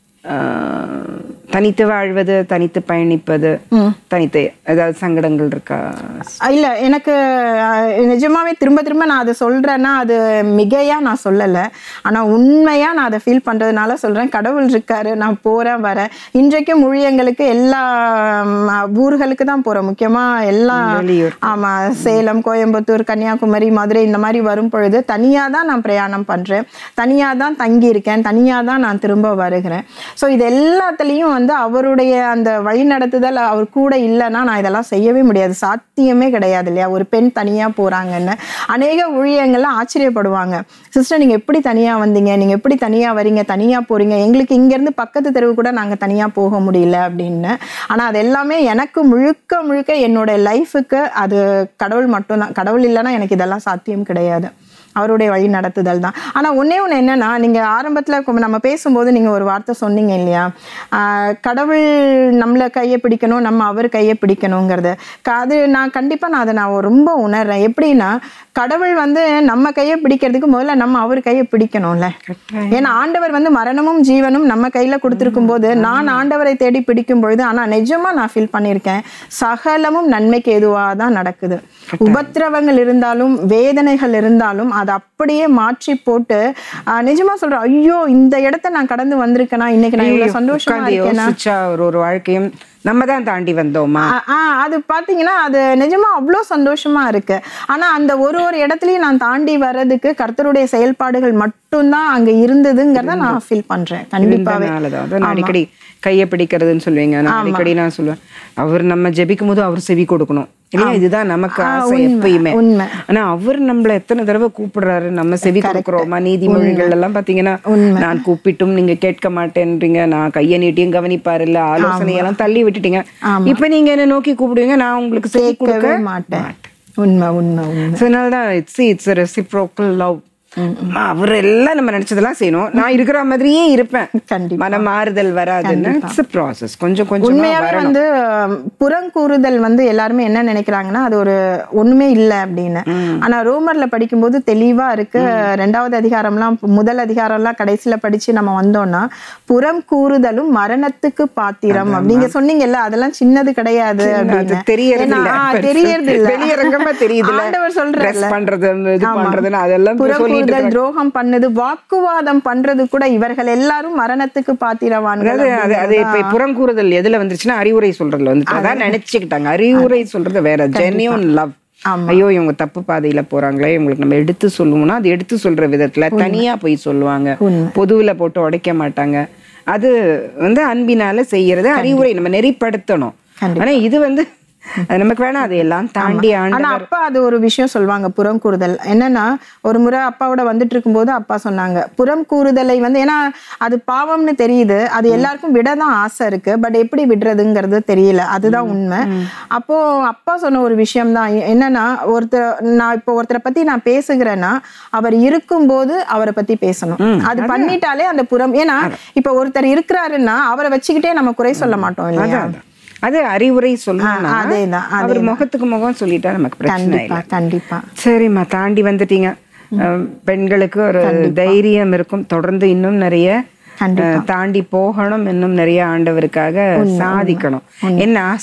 ஆஹ் தனித்து வாழ்வது தனித்து பயணிப்பது தனித்து ஏதாவது சங்கடங்கள் இருக்கா இல்ல எனக்கு அஹ், நிஜமாவே திரும்ப திரும்ப நான் அதை சொல்றேன்னா அது மிகையா நான் சொல்லல ஆனா உண்மையா நான் அதை ஃபீல் பண்றதுனால சொல்றேன் கடவுள் இருக்காரு நான் போறேன் வரேன் இன்றைக்கும் ஊழியங்களுக்கு எல்லா ம், ஊர்களுக்கு தான் போறேன் முக்கியமா எல்லா வெளியூர். ஆமா சேலம் கோயம்புத்தூர் கன்னியாகுமரி மதுரை இந்த மாதிரி வரும் பொழுது தனியா தான் நான் பிரயாணம் பண்றேன் தனியா தான் தங்கி இருக்கேன் தனியா தான் நான் திரும்ப வருகிறேன் ஸோ இது எல்லாத்துலேயும் வந்து அவருடைய அந்த வழிநடத்துதல் அவர் கூட இல்லைன்னா நான் இதெல்லாம் செய்யவே முடியாது சாத்தியமே கிடையாது இல்லையா ஒரு பெண் தனியா போறாங்கன்னு அநேக ஊழியங்கள்லாம் ஆச்சரியப்படுவாங்க சிஸ்டர் நீங்க எப்படி தனியா வந்தீங்க நீங்க எப்படி தனியா வரீங்க தனியா போறீங்க எங்களுக்கு இங்க இருந்து பக்கத்து தெருவு கூட நாங்க தனியா போக முடியல அப்படின்னு ஆனா அது எல்லாமே எனக்கு முழுக்க முழுக்க என்னோட லைஃபுக்கு அது கடவுள் மட்டும்தான் கடவுள் இல்லைன்னா எனக்கு இதெல்லாம் சாத்தியம் கிடையாது அவருடைய வழி நடத்துதல் தான் ஆனா ஒண்ணே ஒண்ணு என்னன்னா நீங்க ஆரம்பத்துல கொ- நம்ம பேசும்போது நீங்க ஒரு வார்த்தை சொன்னீங்க இல்லையா ஆஹ் கடவுள் நம்மள கையை பிடிக்கணும் நம்ம அவர் கையை பிடிக்கணுங்கிறது க- அது நான் கண்டிப்பா நான் அதை நான் ரொம்ப உணர்றேன் எப்படின்னா கடவுள் வந்து நம்ம கையை பிடிக்கிறதுக்கு முதல்ல நம்ம அவர் கையை பிடிக்கணும்ல ஏன்னா ஆண்டவர் வந்து மரணமும் ஜீவனும் நம்ம கையில கொடுத்திருக்கும் போது நான் ஆண்டவரை தேடி பிடிக்கும் பொழுது ஆனா நிஜமா நான் ஃபீல் பண்ணியிருக்கேன் சகலமும் நன்மைக்கு எதுவா தான் நடக்குது உபத்திரவங்கள் இருந்தாலும் வேதனைகள் இருந்தாலும் அதை அப்படியே மாற்றி போட்டு ஆஹ், நிஜமா சொல்றேன் ஐயோ இந்த இடத்த நான் கடந்து வந்திருக்கேனா இன்னைக்கு நான் இவ்வளவு சந்தோஷமா உட்கார்ந்து இருக்கேனா யோசிச்சா ஒரு ஒரு வாழ்க்கையும் நம்ம தான் தாண்டி வந்தோமா ஆ- ஆ, அது பாத்தீங்கன்னா அது நிஜமா அவ்வளோ சந்தோஷமா இருக்கு ஆனா அந்த ஒரு ஒரு இடத்துலயும் நான் தாண்டி வர்றதுக்கு கர்த்தருடைய செயல்பாடுகள் மட்டும்தான் அங்க இருந்ததுங்கிறத நான் ஃபீல் பண்றேன் கண்டிப்பாவே இருந்தனாலதான் அதான் நான் அடிக்கடி கையை பிடிக்கிறதுன்னு சொல்லுவீங்க நான் அடிக்கடி நான் சொல்லுவேன் அவர் நம்ம ஜெபிக்கும் போது அவர் செவி கொடுக்கணும் இல்லையா இதுதான் நமக்கு ஆசை எப்பயுமே உண்மை. ஆனா அவர் நம்மள எத்தனை தடவை கூப்பிடுறாரு நம்ம செவி கொடுக்குறோமா நீதிமொழிகள் எல்லாம் பாத்தீங்கன்னா நான் கூப்பிட்டும் நீங்க கேட்க மாட்டேன்றீங்க நான் கையை நீட்டியும் கவனிப்பாரு இல்ல ஆலோசனை எல்லாம் தள்ளி விட்டுட்டீங்க இப்ப நீங்க என்ன நோக்கி கூப்பிடுவீங்க நான் உங்களுக்கு செவி கொடுக்க கேட்கவே மாட்டேன் உண்மை உண்மை உண்மை So, அதனாலதான் இட்ஸ் இட்ஸ் ரெசிப்ரோக்கல் லவ் அவர் எல்லாம் நம்ம நினைச்சதெல்லாம் செய்யணும் நான் இருக்கிற மாதிரியே இருப்பேன் கண்டிப்பா. மனம் மாறுதல் வராதுன்னு இட்ஸ் ப்ராசஸ் கொஞ்சம் கொஞ்சமா உண்மையாவே வரணும் வந்து அஹ், புறங்கூறுதல் வந்து எல்லாருமே என்ன நினைக்கிறாங்கன்னா அது ஒரு ஒண்ணுமே இல்லை அப்படின்னு ஆனா ரோமர்ல படிக்கும்போது தெளிவா இருக்கு ரெண்டாவது அதிகாரம்லாம் முதல் அதிகாரம்லாம் கடைசியில படிச்சு நம்ம வந்தோம்னா புறம் கூறுதலும் மரணத்துக்கு பாத்திரம் அப்படிங்க சொன்னீங்கல்ல அதெல்லாம் சின்னது கிடையாது அது அப்படின்னு. தெரியறது ஏன்னா, இல்ல. ஆ, பெருசா. தெரியறது இல்ல வெளியரங்கமா தெரியுதுல்ல. ஆண்டவர் Dress சொல்றாருல்ல பண்றது, இது ஆமா. பண்றதுன்னு அதெல்லாம் இப்ப சொல்லிட்டு புறங்கூறுதல் துரோகம் பண்ணது வாக்குவாதம் பண்றது கூட இவர்கள் எல்லாரும் மரணத்துக்கு பாத்திரவான்கள் அதாவது அது அது இப்ப அப்படிங்கிறதுதான். புறங்கூறுதல் எதுல வந்துருச்சுன்னா அறிவுரை சொல்றதுல வந்து அதான் நினைச்சுக்கிட்டாங்க அறிவுரை சொல்றது வேற ஜென்யூன் லவ் ஐயோ இவங்க தப்பு பாதையில போறாங்களே இவங்களுக்கு நம்ம எடுத்து சொல்லுவோம்னா அது எடுத்து சொல்ற விதத்துல தனியா போய் சொல்லுவாங்க பொதுவுல போட்டு உடைக்க மாட்டாங்க அது வந்து அன்பினால செய்யறது அறிவுரை நம்ம நெறிப்படுத்தணும் ஆனா இது வந்து அது நமக்கு வேணாம் அதையெல்லாம் தாண்டி ஆனா ஆண்டு அப்பா அது ஒரு விஷயம் சொல்லுவாங்க புறம் கூறுதல் என்னன்னா ஒரு முறை அப்பாவோட வந்துட்டு இருக்கும்போது அப்பா சொன்னாங்க புறம் கூறுதலை வந்து ஏன்னா அது பாவம்னு தெரியுது அது எல்லாருக்கும் விட தான் ஆசை இருக்கு பட் எப்படி விடுறதுங்கிறது தெரியல அதுதான் உண்மை அப்போ அப்பா சொன்ன ஒரு விஷயம் தான் என்னன்னா ஒருத்தர் நான் இப்போ ஒருத்தரை பத்தி நான் பேசுகிறேன்னா அவர் இருக்கும்போது அவரை பத்தி பேசணும் அது பண்ணிட்டாலே அந்த புறம் ஏன்னா இப்ப ஒருத்தர் இருக்கிறாருன்னா அவரை வச்சுக்கிட்டே நம்ம குறை சொல்ல மாட்டோம் இல்லையா அதான். அது அறிவுரை சொல்லணும்னா ஆ, அதேதான், அவர் முகத்துக்கு முகம் சொல்லிட்டா நமக்கு பிரச்சனை கண்டிப்பா இல்லை கண்டிப்பா சரிம்மா தாண்டி வந்துட்டீங்க அஹ், பெண்களுக்கு ஒரு தைரியம் இருக்கும் தொடர்ந்து இன்னும் நிறைய அஹ், தாண்டி போகணும் இன்னும் நிறைய ஆண்டவருக்காக சாதிக்கணும் என்ன ஆசை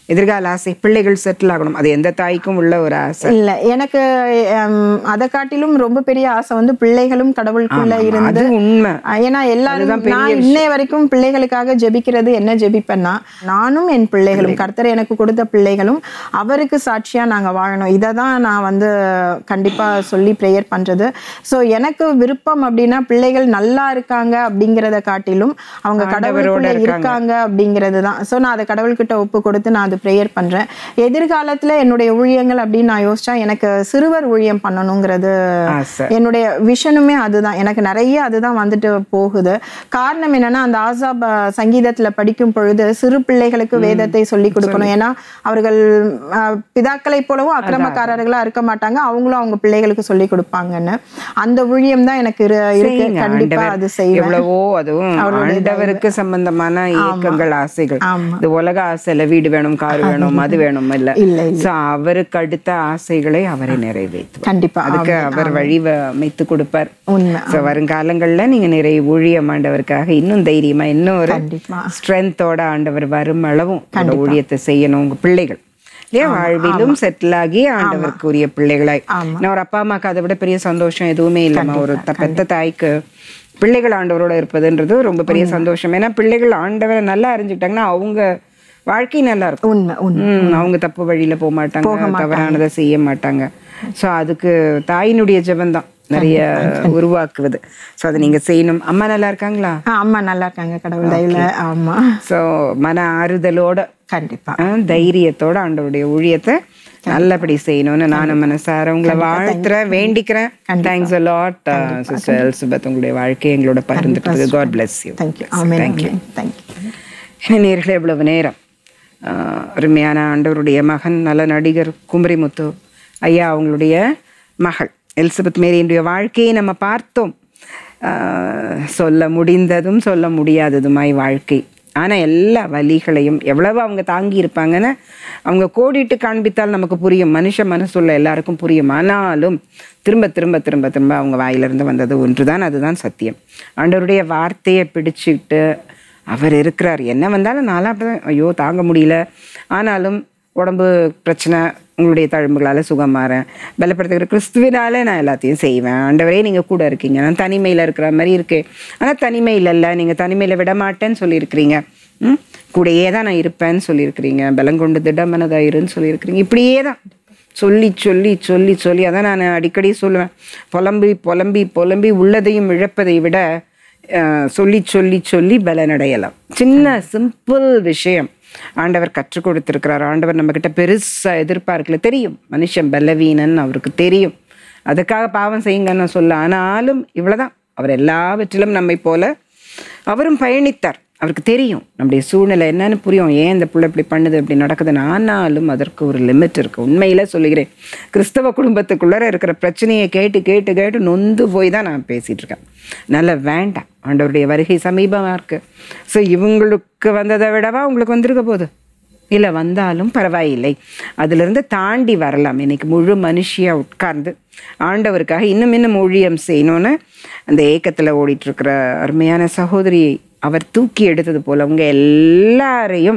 எதிர்கால ஆசை பிள்ளைகள் செட்டில் ஆகணும் அது எந்த தாய்க்கும் உள்ள ஒரு ஆசை இல்ல எனக்கு ஹம், அதை காட்டிலும் ரொம்ப பெரிய ஆசை வந்து பிள்ளைகளும் கடவுளுக்குள்ள ஆமா, இருந்து அது உண்மை அஹ் ஏன்னா எல்லாரும் அதுதான் பெரிய நான் இன்னை வரைக்கும் பிள்ளைகளுக்காக ஜெபிக்கிறது என்ன ஜெபிப்பேன்னா நானும் என் பிள்ளைகளும் கர்த்தர் எனக்கு கொடுத்த பிள்ளைகளும் அவருக்கு சாட்சியா நாங்க வாழணும் இதை தான் நான் வந்து கண்டிப்பா சொல்லி ப்ரேயர் பண்றது ஸோ எனக்கு விருப்பம் அப்படின்னா பிள்ளைகள் நல்லா இருக்காங்க அப்படிங்கிறத காட்டிலும் அவங்க கடவுளுக்குள்ள இருக்காங்க அப்படிங்கிறது தான் ஸோ நான் அதை கடவுள்கிட்ட ஒப்பு கொடுத்து நான் அது ப்ரேயர் பண்றேன் எதிர்காலத்துல என்னுடைய ஊழியங்கள் அப்படின்னு நான் யோசிச்சா எனக்கு சிறுவர் ஊழியம் பண்ணணுங்கிறது ஆசை என்னுடைய விஷனுமே அதுதான் எனக்கு நிறைய அதுதான் வந்துட்டு போகுது காரணம் என்னன்னா அந்த ஆசாப் அஹ், சங்கீதத்துல படிக்கும் பொழுது சிறு பிள்ளைகளுக்கு வேதத்தை சொல்லி கொடுக்கணும் ஏன்னா அவர்கள் அஹ், பிதாக்களைப் போலவும் அக்கிரமக்காரர்களா இருக்க மாட்டாங்க அவங்களும் அவங்க பிள்ளைகளுக்கு சொல்லி கொடுப்பாங்கன்னு அந்த ஊழியம் தான் எனக்கு இரு- இருக்கு செய்யுங்க, கண்டிப்பா ஆண்டவர் அது செய்வேன் எவ்வளவோ அதுவும் ஆண்டவருக்கு சம்பந்தமான ஏக்கங்கள் ஆசைகள் ஆமா. இது உலக ஆசையில வீடு வேணும் கார் வேணும் அது வேணும் இல்ல இல்ல, இல்ல. சோ அவருக்கு அடுத்த ஆசைகளை அவரை நிறைவேற்றுவார் கண்டிப்பா அதுக்கு அவர் வழி வ- அமைத்து கொடுப்பார் உண்மை சோ வருங்காலங்கள்ல நீங்க நிறைய ஊழியம் ஆண்டவருக்காக இன்னும் தைரியமா இன்னும் ஒரு கண்டிப்பா ஸ்ட்ரென்த்தோட ஆண்டவர் வரும் அளவும் அந்த ஊழியத்தை செய்யணும் உங்க பிள்ளைகள் இல்லையா வாழ்விலும் செட்டில் ஆகி ஆண்டவருக்குரிய பிள்ளைகளாய் ஆமா. நான் ஒரு அப்பா அம்மாக்கு அதை விட பெரிய சந்தோஷம் எதுவுமே இல்லைம்மா ஒரு த- பெத்த தாய்க்கு பிள்ளைகள் ஆண்டவரோட இருப்பதுன்றது ரொம்ப பெரிய சந்தோஷம் ஏன்னா பிள்ளைகள் ஆண்டவரை நல்லா அறிஞ்சுக்கிட்டாங்கன்னா அவங்க வாழ்க்கை நல்லா இருக்கும் உண்மை உண்மை ம், அவங்க தப்பு வழியில போக மாட்டாங்க தவறானதை செய்ய மாட்டாங்க சோ அதுக்கு தாயினுடைய ஜெபம்தான் நிறைய உருவாக்குவது சோ அதை நீங்க செய்யணும் அம்மா நல்லா இருக்காங்களா ஆ, அம்மா நல்லா இருக்காங்க கடவுள் தயவுல ஆமா சோ மன ஆறுதலோட கண்டிப்பா ஆ, தைரியத்தோட ஆண்டவருடைய ஊழியத்தை நல்லபடி செய்யணும்னு நானும் மனசார உங்களை வாழ்த்துறேன் வேண்டிக்கிறேன் thanks a lot sister Elizabeth உங்களுடைய வாழ்க்கையை எங்களோட பகிர்ந்துட்டது God bless you thank you amen amen thank you நேர்களே இவ்வளவு நேரம் ஆ, அருமையான ஆண்டவருடைய மகன் நல்ல நடிகர் குமரிமுத்து ஐயா அவங்களுடைய மகள் எலிசபெத் மேரியினுடைய வாழ்க்கையை நம்ம பார்த்தோம் ஆ, சொல்ல முடிந்ததும் சொல்ல முடியாததுமாய் வாழ்க்கை ஆனா எல்லா வலிகளையும் எவ்வளவு அவங்க தாங்கி இருப்பாங்கன்னு அவங்க கோடிட்டு காண்பித்தால் நமக்கு புரியும் மனுஷ மனசுள்ள எல்லாருக்கும் புரியும் ஆனாலும் திரும்ப திரும்ப திரும்ப திரும்ப அவங்க வாயிலிருந்து வந்தது ஒன்றுதான் அதுதான் சத்தியம் ஆண்டவருடைய வார்த்தையை பிடிச்சிட்டு அவர் இருக்கிறார் என்ன வந்தாலும் நான்லாம் அப்படிதான் ஐயோ தாங்க முடியல ஆனாலும் உடம்பு பிரச்சனை உங்களுடைய தழும்புகளால் சுகமாறேன் பலப்படுத்துகிற கிறிஸ்துவினால நான் எல்லாத்தையும் செய்வேன் ஆண்டவரே நீங்கள் கூட இருக்கீங்க நான் தனிமையில் இருக்கிற மாதிரி இருக்கேன் ஆனால் தனிமையில் இல்லை நீங்கள் தனிமையில் விட மாட்டேன்னு சொல்லியிருக்கிறீங்க ம் கூடயே தான் நான் இருப்பேன்னு சொல்லியிருக்கிறீங்க பலங்கொண்டு திடமனதாயிருன்னு சொல்லியிருக்கிறீங்க இப்படியே தான் சொல்லி சொல்லி சொல்லி சொல்லி அதான் நான் அடிக்கடி சொல்லுவேன் புலம்பி புலம்பி புலம்பி உள்ளதையும் இழப்பதை விட அஹ், சொல்லி சொல்லி சொல்லி பலனடையலாம் சின்ன சிம்பிள் விஷயம் ஆண்டவர் கற்றுக் கொடுத்திருக்கிறார் ஆண்டவர் நம்ம கிட்ட பெருசா எதிர்பார்க்கல தெரியும் மனுஷன் பலவீனன் அவருக்கு தெரியும் அதுக்காக பாவம் செய்யுங்கன்னு நான் சொல்ல ஆனாலும் இவ்வளவுதான் அவர் எல்லாவற்றிலும் நம்மை போல அவரும் பயணித்தார் அவருக்கு தெரியும் நம்முடைய சூழ்நிலை என்னன்னு புரியும் ஏன் இந்த புள்ள இப்படி பண்ணுது இப்படி நடக்குதுன்னு ஆனாலும் அதற்கு ஒரு லிமிட் இருக்கு உண்மையில சொல்லுகிறேன் கிறிஸ்தவ குடும்பத்துக்குள்ளர இருக்கிற பிரச்சனையை கேட்டு கேட்டு கேட்டு நொந்து போய் தான் நான் பேசிட்டு இருக்கேன் நல்ல வேண்டாம் ஆண்டவருடைய வருகை சமீபமா இருக்கு ஸோ இவங்களுக்கு வந்ததை விடவா உங்களுக்கு வந்திருக்க போகுது இல்லை வந்தாலும் பரவாயில்லை அதிலிருந்து தாண்டி வரலாம் இன்னைக்கு முழு மனுஷியா உட்கார்ந்து ஆண்டவருக்காக இன்னும் இன்னும் ஊழியம் செய்யணும்னு அந்த ஏக்கத்தில் ஓடிட்டு இருக்கிற அருமையான சகோதரியை அவர் தூக்கி எடுத்தது போல உங்க எல்லாரையும்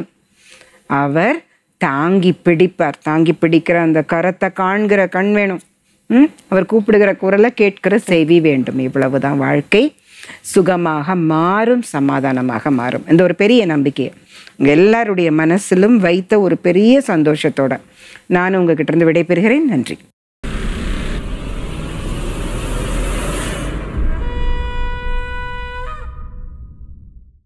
அவர் தாங்கி பிடிப்பார் தாங்கி பிடிக்கிற அந்த கரத்தை காண்கிற கண் வேணும் ம்? அவர் கூப்பிடுகிற குரலை கேட்கிற செவி வேண்டும் இவ்வளவுதான் வாழ்க்கை சுகமாக மாறும் சமாதானமாக மாறும் இந்த ஒரு பெரிய நம்பிக்கை உங்க எல்லாருடைய மனசிலும் வைத்த ஒரு பெரிய சந்தோஷத்தோட நான் உங்ககிட்ட இருந்து விடைபெறுகிறேன் நன்றி